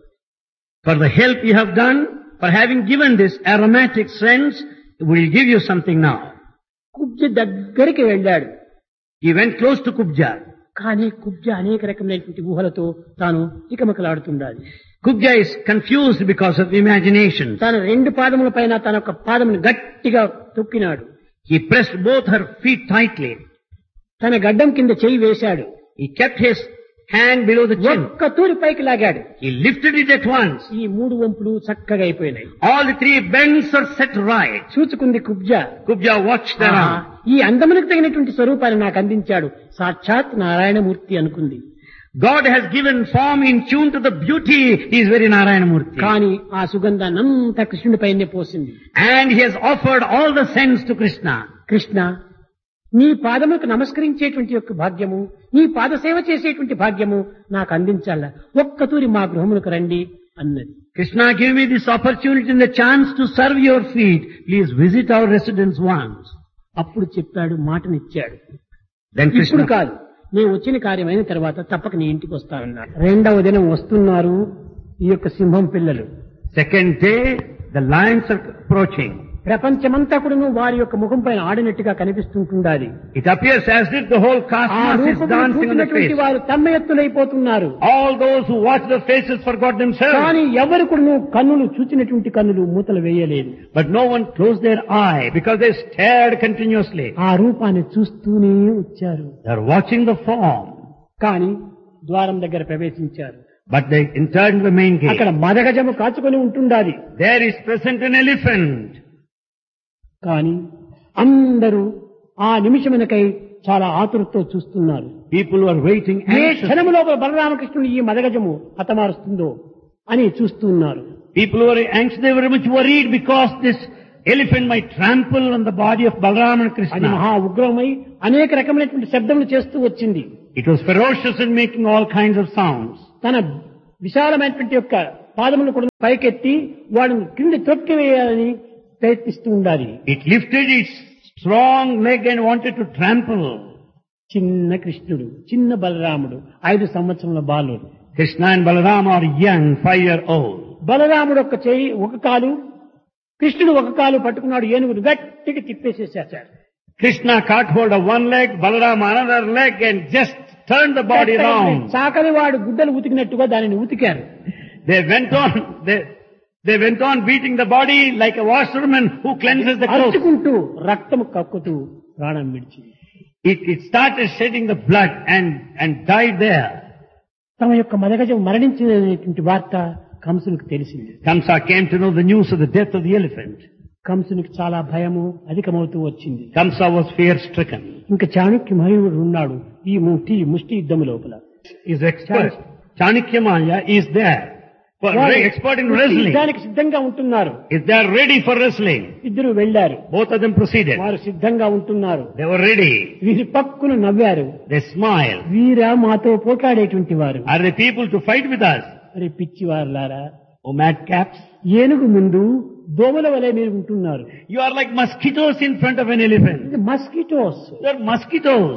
For the help you have done, for having given this aromatic sense, we'll give you something now. Kubja దగ్గరికి వెళ్ళాడు He went close to Kubja. కానీ కుబ్జ అనేక రకమైనటువంటి ఊహలతో తాను ఇకమకలాడుతుండాలి Kubja is confused because of imagination. తన రెండు పాదముల పైన తన యొక్క పాదమును గట్టిగా తొక్కినాడు He pressed both her feet tightly. తన గడ్డం కింద చేయి వేశాడు He kept his hand below the chin. ఒక్క తూరి పైకి లాగాడు He lifted it at once. ఈ మూడు వంపులు చక్కగా అయిపోయినాయి All the three bends are set right. చూచుకుంది Kubja Kubja watched ఆహా, around. ఈ అందమునకు తగినటువంటి స్వరూపాన్ని నాకు అందించాడు సాక్షాత్ నారాయణమూర్తి అనుకుంది God has given form in tune to the beauty. He is very Narayana Murti. కానీ ఆ సుగంధాన్ని అంతా కృష్ణుడి పైనే పోసింది And he has offered all the sense to Krishna. Krishna నీ పాదములకు నమస్కరించేటువంటి యొక్క భాగ్యము నీ పాదసేవ చేసేటువంటి భాగ్యము నాకు అందించాల ఒక్క తూరి మా గృహములకు రండి అన్నది Krishna, give me this opportunity and the chance to serve your feet. Please visit our residence once. అప్పుడు చెప్పాడు మాటనిచ్చాడు Then ఇప్పుడు Krishna, కాదు నేను వచ్చిన కార్యం అయిన తర్వాత తప్పక నీ ఇంటికి వస్తానన్నాడు రెండవ దినం వస్తున్నారు ఈ యొక్క సింహం పిల్లలు second day, the lions are approaching. ప్రపంచమంతా కూడా వారి యొక్క ముఖం పైన ఆడినట్టుగా కనిపిస్తుంటుండాలి It appears as if the whole ఆ cosmos is రూపమును dancing on the చూసినటువంటి face. వారు తమ్మ ఎత్తులైపోతున్నారు All those who watch the faces forgot themselves. కానీ ఎవరు కూడా కన్నులు చూచినటువంటి కన్నులు మూతలు వేయలేదు But no one closed their eye because they stared continuously. ఆ రూపాన్ని చూస్తూనే వచ్చారు They are watching the form. కానీ ద్వారం దగ్గర ప్రవేశించారు But they entered the main gate. అక్కడ మదగజము కాచుకొని ఉంటుండాలి There is present an elephant. కానీ అందరూ ఆ నిమిషమునకై చాలా ఆతురతో చూస్తున్నారు People were waiting A anxiously. క్షణము లోపల బలరామకృష్ణుడు ఈ మదగజము హతమారుస్తుందో అని చూస్తున్నారు People were anxious, they were very much worried because this elephant might trample on the body of Balram and అది Krishna. మహా ఉగ్రమై అనేక రకమైనటువంటి శబ్దములు చేస్తూ వచ్చింది It was ferocious in making all kinds of sounds. తన విశాలమైనటువంటి యొక్క పాదములు కూడా పైకెత్తి వాడిని కింద తొక్కివేయాలని ప్రయత్నిస్తూ ఉండాలి It lifted its strong leg and wanted to trample. చిన్న కృష్ణుడు చిన్న బలరాముడు ఐదు సంవత్సరముల బాలుడు Krishna and Balaram are young, five year old. బలరాముడు ఒక చేయి ఒక కాలు కృష్ణుడు ఒక కాలు పట్టుకున్నాడు ఏనుగుడు గట్టిగా తిప్పేసేసాడు Krishna caught hold of one leg, Balaram another leg and just turned the body round. చాకలి వాడు గుడ్డలు ఉతికినట్టుగా దానిని ఉతికారు They went on, they, they went on beating the body like a washerman who cleanses the clothes. అరుచుకుంటూ రక్తము కక్కుతూ ప్రాణం విడిచింది It, it started shedding the blood and, and died there. తమ యొక్క మదగజం మరణించినటువంటి వార్త కంసునికి తెలిసింది Kamsa came to know the news of the death of the elephant. కంసునికి చాలా భయము అధికమవుతూ వచ్చింది Kamsa was fear stricken. ఇంకా చాణక్య మహయుడు ఉన్నాడు ఈ ముష్టి ముష్టి యుద్ధము లోపల He's expert. Chanakya Maya is there. For, వారు expert in ముష్టి wrestling. యుద్ధానికి సిద్ధంగా ఉంటున్నారు If they are ready for wrestling, ఇద్దరు వెళ్లారు both of them proceeded. వారు సిద్ధంగా ఉంటున్నారు They were ready. వీరి పక్కును నవ్వారు They smiled. వీరా మాతో పోట్లాడేటువంటి వారు Are they people to fight with us? అరే పిచ్చివారులారా Oh madcaps. ఏనుగు ముందు దోమల వలె మీరు ఉంటున్నారు You are like mosquitoes in front of an elephant. ఇది మస్కిటోస్ You are mosquitoes.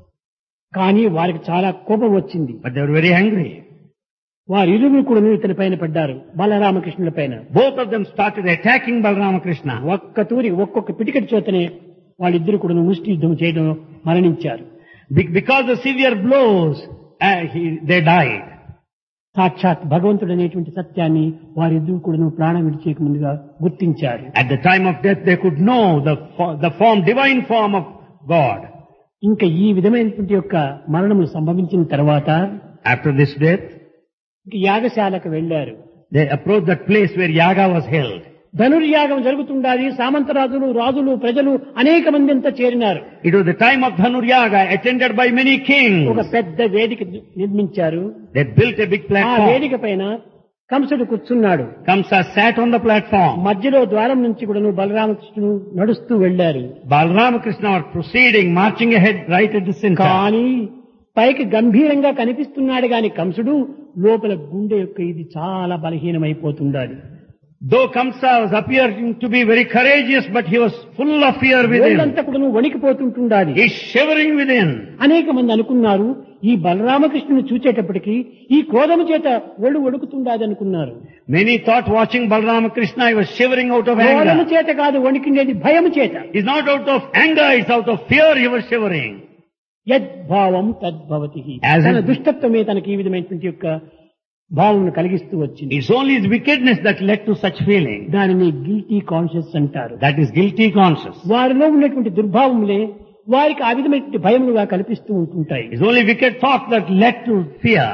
కానీ వారికి చాలా కోపం వచ్చింది But they were very angry. వారు ఇరువురు కూడా ఇతని పైన పడ్డారు బలరామకృష్ణుల పైన Both of them started attacking Balrama Krishna. ఒక్క తూరి ఒక్కొక్క పిటికెట్ చేతనే వాళ్ళిద్దరు కూడా ముష్టి యుద్ధం చేయడం మరణించారు Be- Because of severe blows, uh, he, they died. సాక్షాత్ భగవంతుడు అనేటువంటి సత్యాన్ని వారిద్దరు కూడా ప్రాణం విడిచేక ముందుగా గుర్తించారు At the time of death, they could know the, fo- the form, divine form of God. ఇంకా ఈ విధమైనటువంటి యొక్క మరణము సంభవించిన తర్వాత After this death, ఇంక యాగశాలకు వెళ్లారు they approached that place where Yaga was held. ధనుర్యాగం జరుగుతుండాలి సామంతరాజులు రాజులు ప్రజలు అనేక మంది అంతా చేరినారు It was the time of Dhanur Yaga, attended by many ఒక kings. పెద్ద వేదిక నిర్మించారు They built a big ఆ platform. వేదిక పైన కంసుడు కూర్చున్నాడు Kamsa sat on the platform. మధ్యలో ద్వారం నుంచి కూడాను బలరామకృష్ణుడు నడుస్తూ వెళ్లారు Balrama Krishna were proceeding, marching ahead right at the center. కానీ పైకి గంభీరంగా కనిపిస్తున్నాడు గాని కంసుడు లోపల గుండె యొక్క ఇది చాలా బలహీనమైపోతుండాలి Though Kamsa was appearing to be very courageous, but he was full of fear within. ఒళ్ళంతా కూడాను వణికిపోతుంటుండాలి He's shivering within. అనేక మంది అనుకున్నారు ఈ బలరామకృష్ణుని చూచేటప్పటికి ఈ క్రోధము చేత ఒళ్ళు వణుకుతుండాది అనుకున్నారు Many thought watching Balrama Krishna, he was shivering out of క్రోధము anger. చేత కాదు వణికిండేది భయము చేత It's not out of anger, it's out of fear he was shivering. యద్భావం తద్భవతి As తన in- దుష్టత్వమే తనకి ఈ విధమైనటువంటి యొక్క భావమును కలిగిస్తూ వచ్చింది It's only his wickedness that led to such feeling. దానిని గిల్టీ కాన్షియస్ అంటారు That is guilty conscious. వారిలో ఉన్నటువంటి దుర్భావములే వారికి ఆ విధమైనటువంటి భయములుగా కల్పిస్తూ ఉంటుంటాయి It's only wicked thought that led to fear.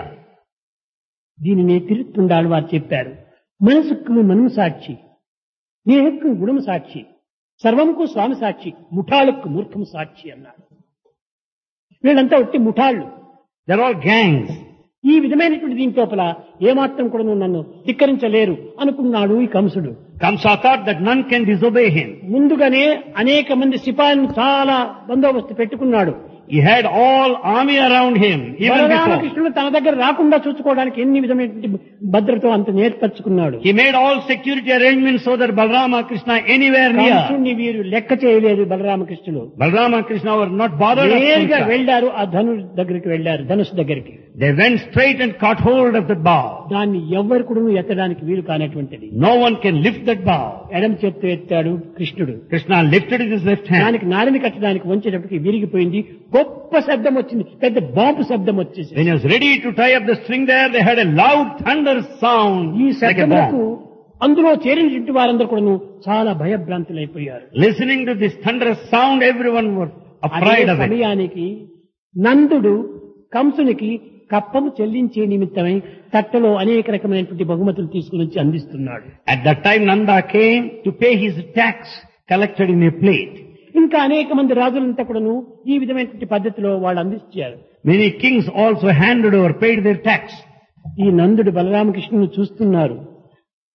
దీనిని తిరుత్తుండాలి వారు చెప్పారు మనసుకు మనము సాక్షి నేహక్కు గుణము సాక్షి సర్వంకు స్వామి సాక్షి ముఠాలకు మూర్ఖము సాక్షి అన్నారు వీళ్ళంతా ఒట్టి ముఠాళ్ళు They're all gangs. ఈ విధమైనటువంటి దీని లోపల ఏమాత్రం కూడా నువ్వు నన్ను ధిక్కరించలేరు అనుకున్నాడు ఈ కంసుడు Kamsa thought that none can disobey him. ముందుగానే అనేక మంది సిపాయిలను చాలా బందోబస్తు పెట్టుకున్నాడు He had all army around him, even before. బలరామకృష్ణుడు తన దగ్గర రాకుండా చూసుకోవడానికి ఎన్ని విధమైనటువంటి భద్రత అంత నేర్పరచుకున్నాడు He made all security arrangements so that Balrama Krishna anywhere near. కంసుడిని వీరు లెక్క చేయలేదు బలరామకృష్ణుడు Balrama Krishna were not bothered of నేరుగా Kamsa. వెళ్లారు ఆ ధను దగ్గరికి వెళ్లారు ధనుసు దగ్గరికి They went straight and caught hold of the bow. దాన్ని ఎవ్వరు కూడా ఎత్తడానికి వీలు కానటువంటిది No one can lift that bow. ఎడం చేత్తో ఎత్తాడు కృష్ణుడు Krishna lifted with his left hand. దానికి నారిని కట్టడానికి వంచేటప్పటికి విరిగిపోయింది గొప్ప శబ్దం వచ్చింది పెద్ద బాంబు శబ్దం వచ్చేసి When he was ready to tie up the string there, they had a loud thunder sound ఈ like a శబ్దములకు bomb. అందులో చేరినటువంటి వారందరూ కూడాను చాలా భయభ్రాంతులైపోయారు Listening to this thunderous sound, everyone was అదే afraid of it. సమయానికి నందుడు కంసునికి కప్పము చెల్లించే నిమిత్తమై తట్టలో అనేక రకమైనటువంటి బహుమతులు తీసుకుని వచ్చి అందిస్తున్నాడు At that time, Nanda came to pay his tax collected in a plate. ఇంకా అనేక మంది రాజులంతా కూడాను ఈ విధమైనటువంటి పద్ధతిలో వాళ్ళు అందించారు Many kings also handed over, paid their tax. ఈ నందుడు బలరామకృష్ణుని చూస్తున్నారు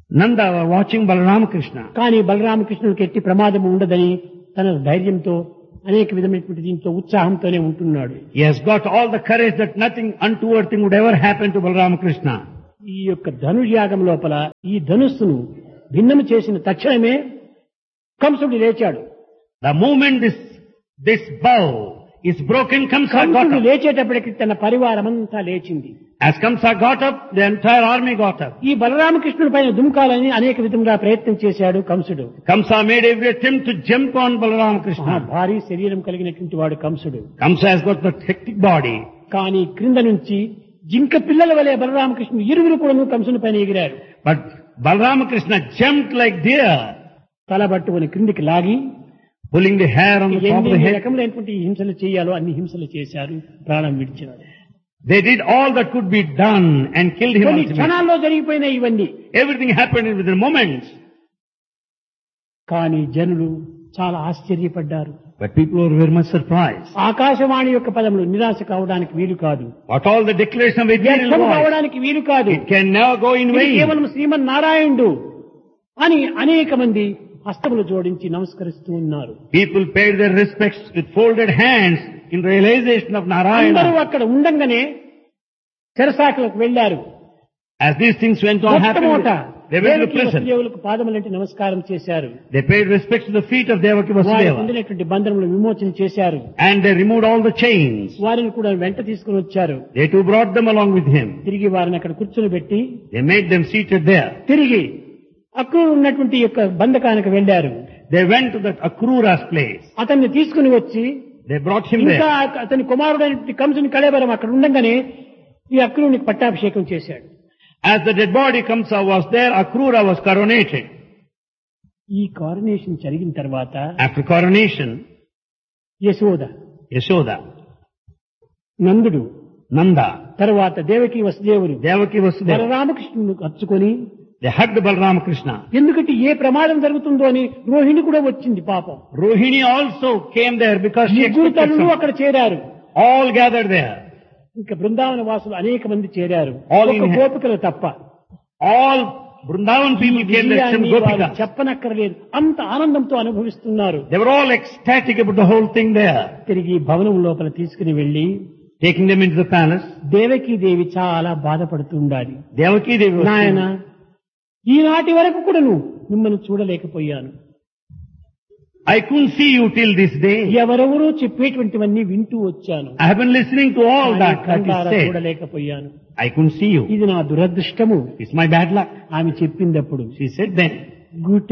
Nanda were watching Balarama Krishna. కానీ బలరామకృష్ణుడికి ఎట్టి ప్రమాదం ఉండదని తన ధైర్యంతో అనేక విధమైనటువంటి దీంతో ఉత్సాహంతోనే ఉంటున్నాడు He has got all the courage that nothing untoward thing would ever happen to Balarama Krishna. ఈ యొక్క ధనుర్యాగం లోపల ఈ ధనుస్సును భిన్నము చేసిన తక్షణమే కంసుడు లేచాడు The moment this, this bow is broken, Kamsa got కంసుడు up. లేచేటప్పటికి తన పరివారం అంతా లేచింది As Kamsa got up, the entire army got up. ఈ బలరామకృష్ణుడి పైన దుమ్కాలని అనేక విధంగా ప్రయత్నం చేశాడు కంసుడు Kamsa made every attempt to jump on Balarama ఆ Krishna. భారీ శరీరం కలిగినటువంటి వాడు కంసుడు Kamsa has got that hectic body. కానీ క్రింద నుంచి జింక పిల్లల వలె బలరామకృష్ణుడు ఇరువురు కూడా కంసుని పైన ఎగిరారు But Balarama Krishna jumped like deer, తల పట్టుకుని క్రిందికి లాగి pulling the hair on the top of ఎన్ని the head. రకములైనటువంటి హింసలు చేయాలో అన్ని హింసలు చేశారు ప్రాణం విడిచినారు They did all that could be done and killed him కొన్ని ultimately. క్షణాల్లో జరిగిపోయినాయి ఇవన్నీ Everything happened within moments. కానీ జనులు చాలా ఆశ్చర్యపడ్డారు But people were very much surprised. Akashvani యొక్క పదములు నిరాశ కావడానికి వీలు కాదు What all the declaration of eternal వ్యర్థము voice. కావడానికి వీలు కాదు It can never go in ఇది vain. కేవలం శ్రీమన్ నారాయణుడు అని అనేక మంది హస్తములు జోడించి నమస్కరిస్తూ ఉన్నారు People paid their respects with folded hands in realization of అందరూ Narayana. అక్కడ ఉండంగానే చెరసాకలకు వెళ్లారు As these things went on happening, మొట్టమొదట they went to Devaki prison. వసుదేవులకు పాదములంటి నమస్కారం చేశారు They paid respect to the feet of Devaki వారికి Vasudeva. ఉండినటువంటి బంధనములు విమోచన చేశారు And they removed all the chains. వారిని కూడా వెంట తీసుకుని వచ్చారు They too brought them along with him. తిరిగి వారిని అక్కడ కూర్చొని పెట్టి They made them seated there. తిరిగి అక్రూరు ఉన్నటువంటి యొక్క బంధకానికి వెళ్లారు They went to that Akrura's place. అతన్ని తీసుకుని వచ్చి They brought him ఇంకా there. అతని కుమారుడైనటువంటి కంసుని కళేబరం అక్కడ ఉండంగానే ఈ అక్రూరునికి పట్టాభిషేకం చేశాడు As the dead body Kamsa was there, Akrura was coronated. ఈ కారునేషన్ జరిగిన తర్వాత After coronation, యశోద Yashoda, నందుడు Nanda, తర్వాత దేవకి వసుదేవుడు Devaki Vasudeva, బలరామకృష్ణుడు హత్తుకొని they hugged Balrama Krishna. ఎందుకంటే ఏ ప్రమాదం జరుగుతుందో అని రోహిణి కూడా వచ్చింది పాపం Rohini also came there because she ముగ్గురు expected తల్లులు some. అక్కడ చేరారు All gathered there. ఇంకా బృందావన వాసులు అనేక మంది చేరారు All ఒక in- గోపికలు తప్ప All Vrindavan people came there except విజయాన్ని వారు Gopika. చెప్పనక్కర్లేదు అంత ఆనందంతో అనుభవిస్తున్నారు They were all ecstatic about the whole thing there. తిరిగి భవనం లోపల తీసుకుని వెళ్లి Taking them into the palace, Devaki దేవి చాలా బాధపడుతూ ఉండాలి Devaki Devi was నాయన saying, ఈనాటి వరకు కూడాను మిమ్మల్ని చూడలేకపోయాను I couldn't see you till this day. ఎవరెవరో చెప్పేటువంటివన్నీ వింటూ వచ్చాను I have been listening to all కానీ that that కళ్ళారా is said. చూడలేకపోయాను I couldn't see you. ఇది నా దురదృష్టము It's my bad luck. ఆమె చెప్పిందప్పుడు She said then. గుడ్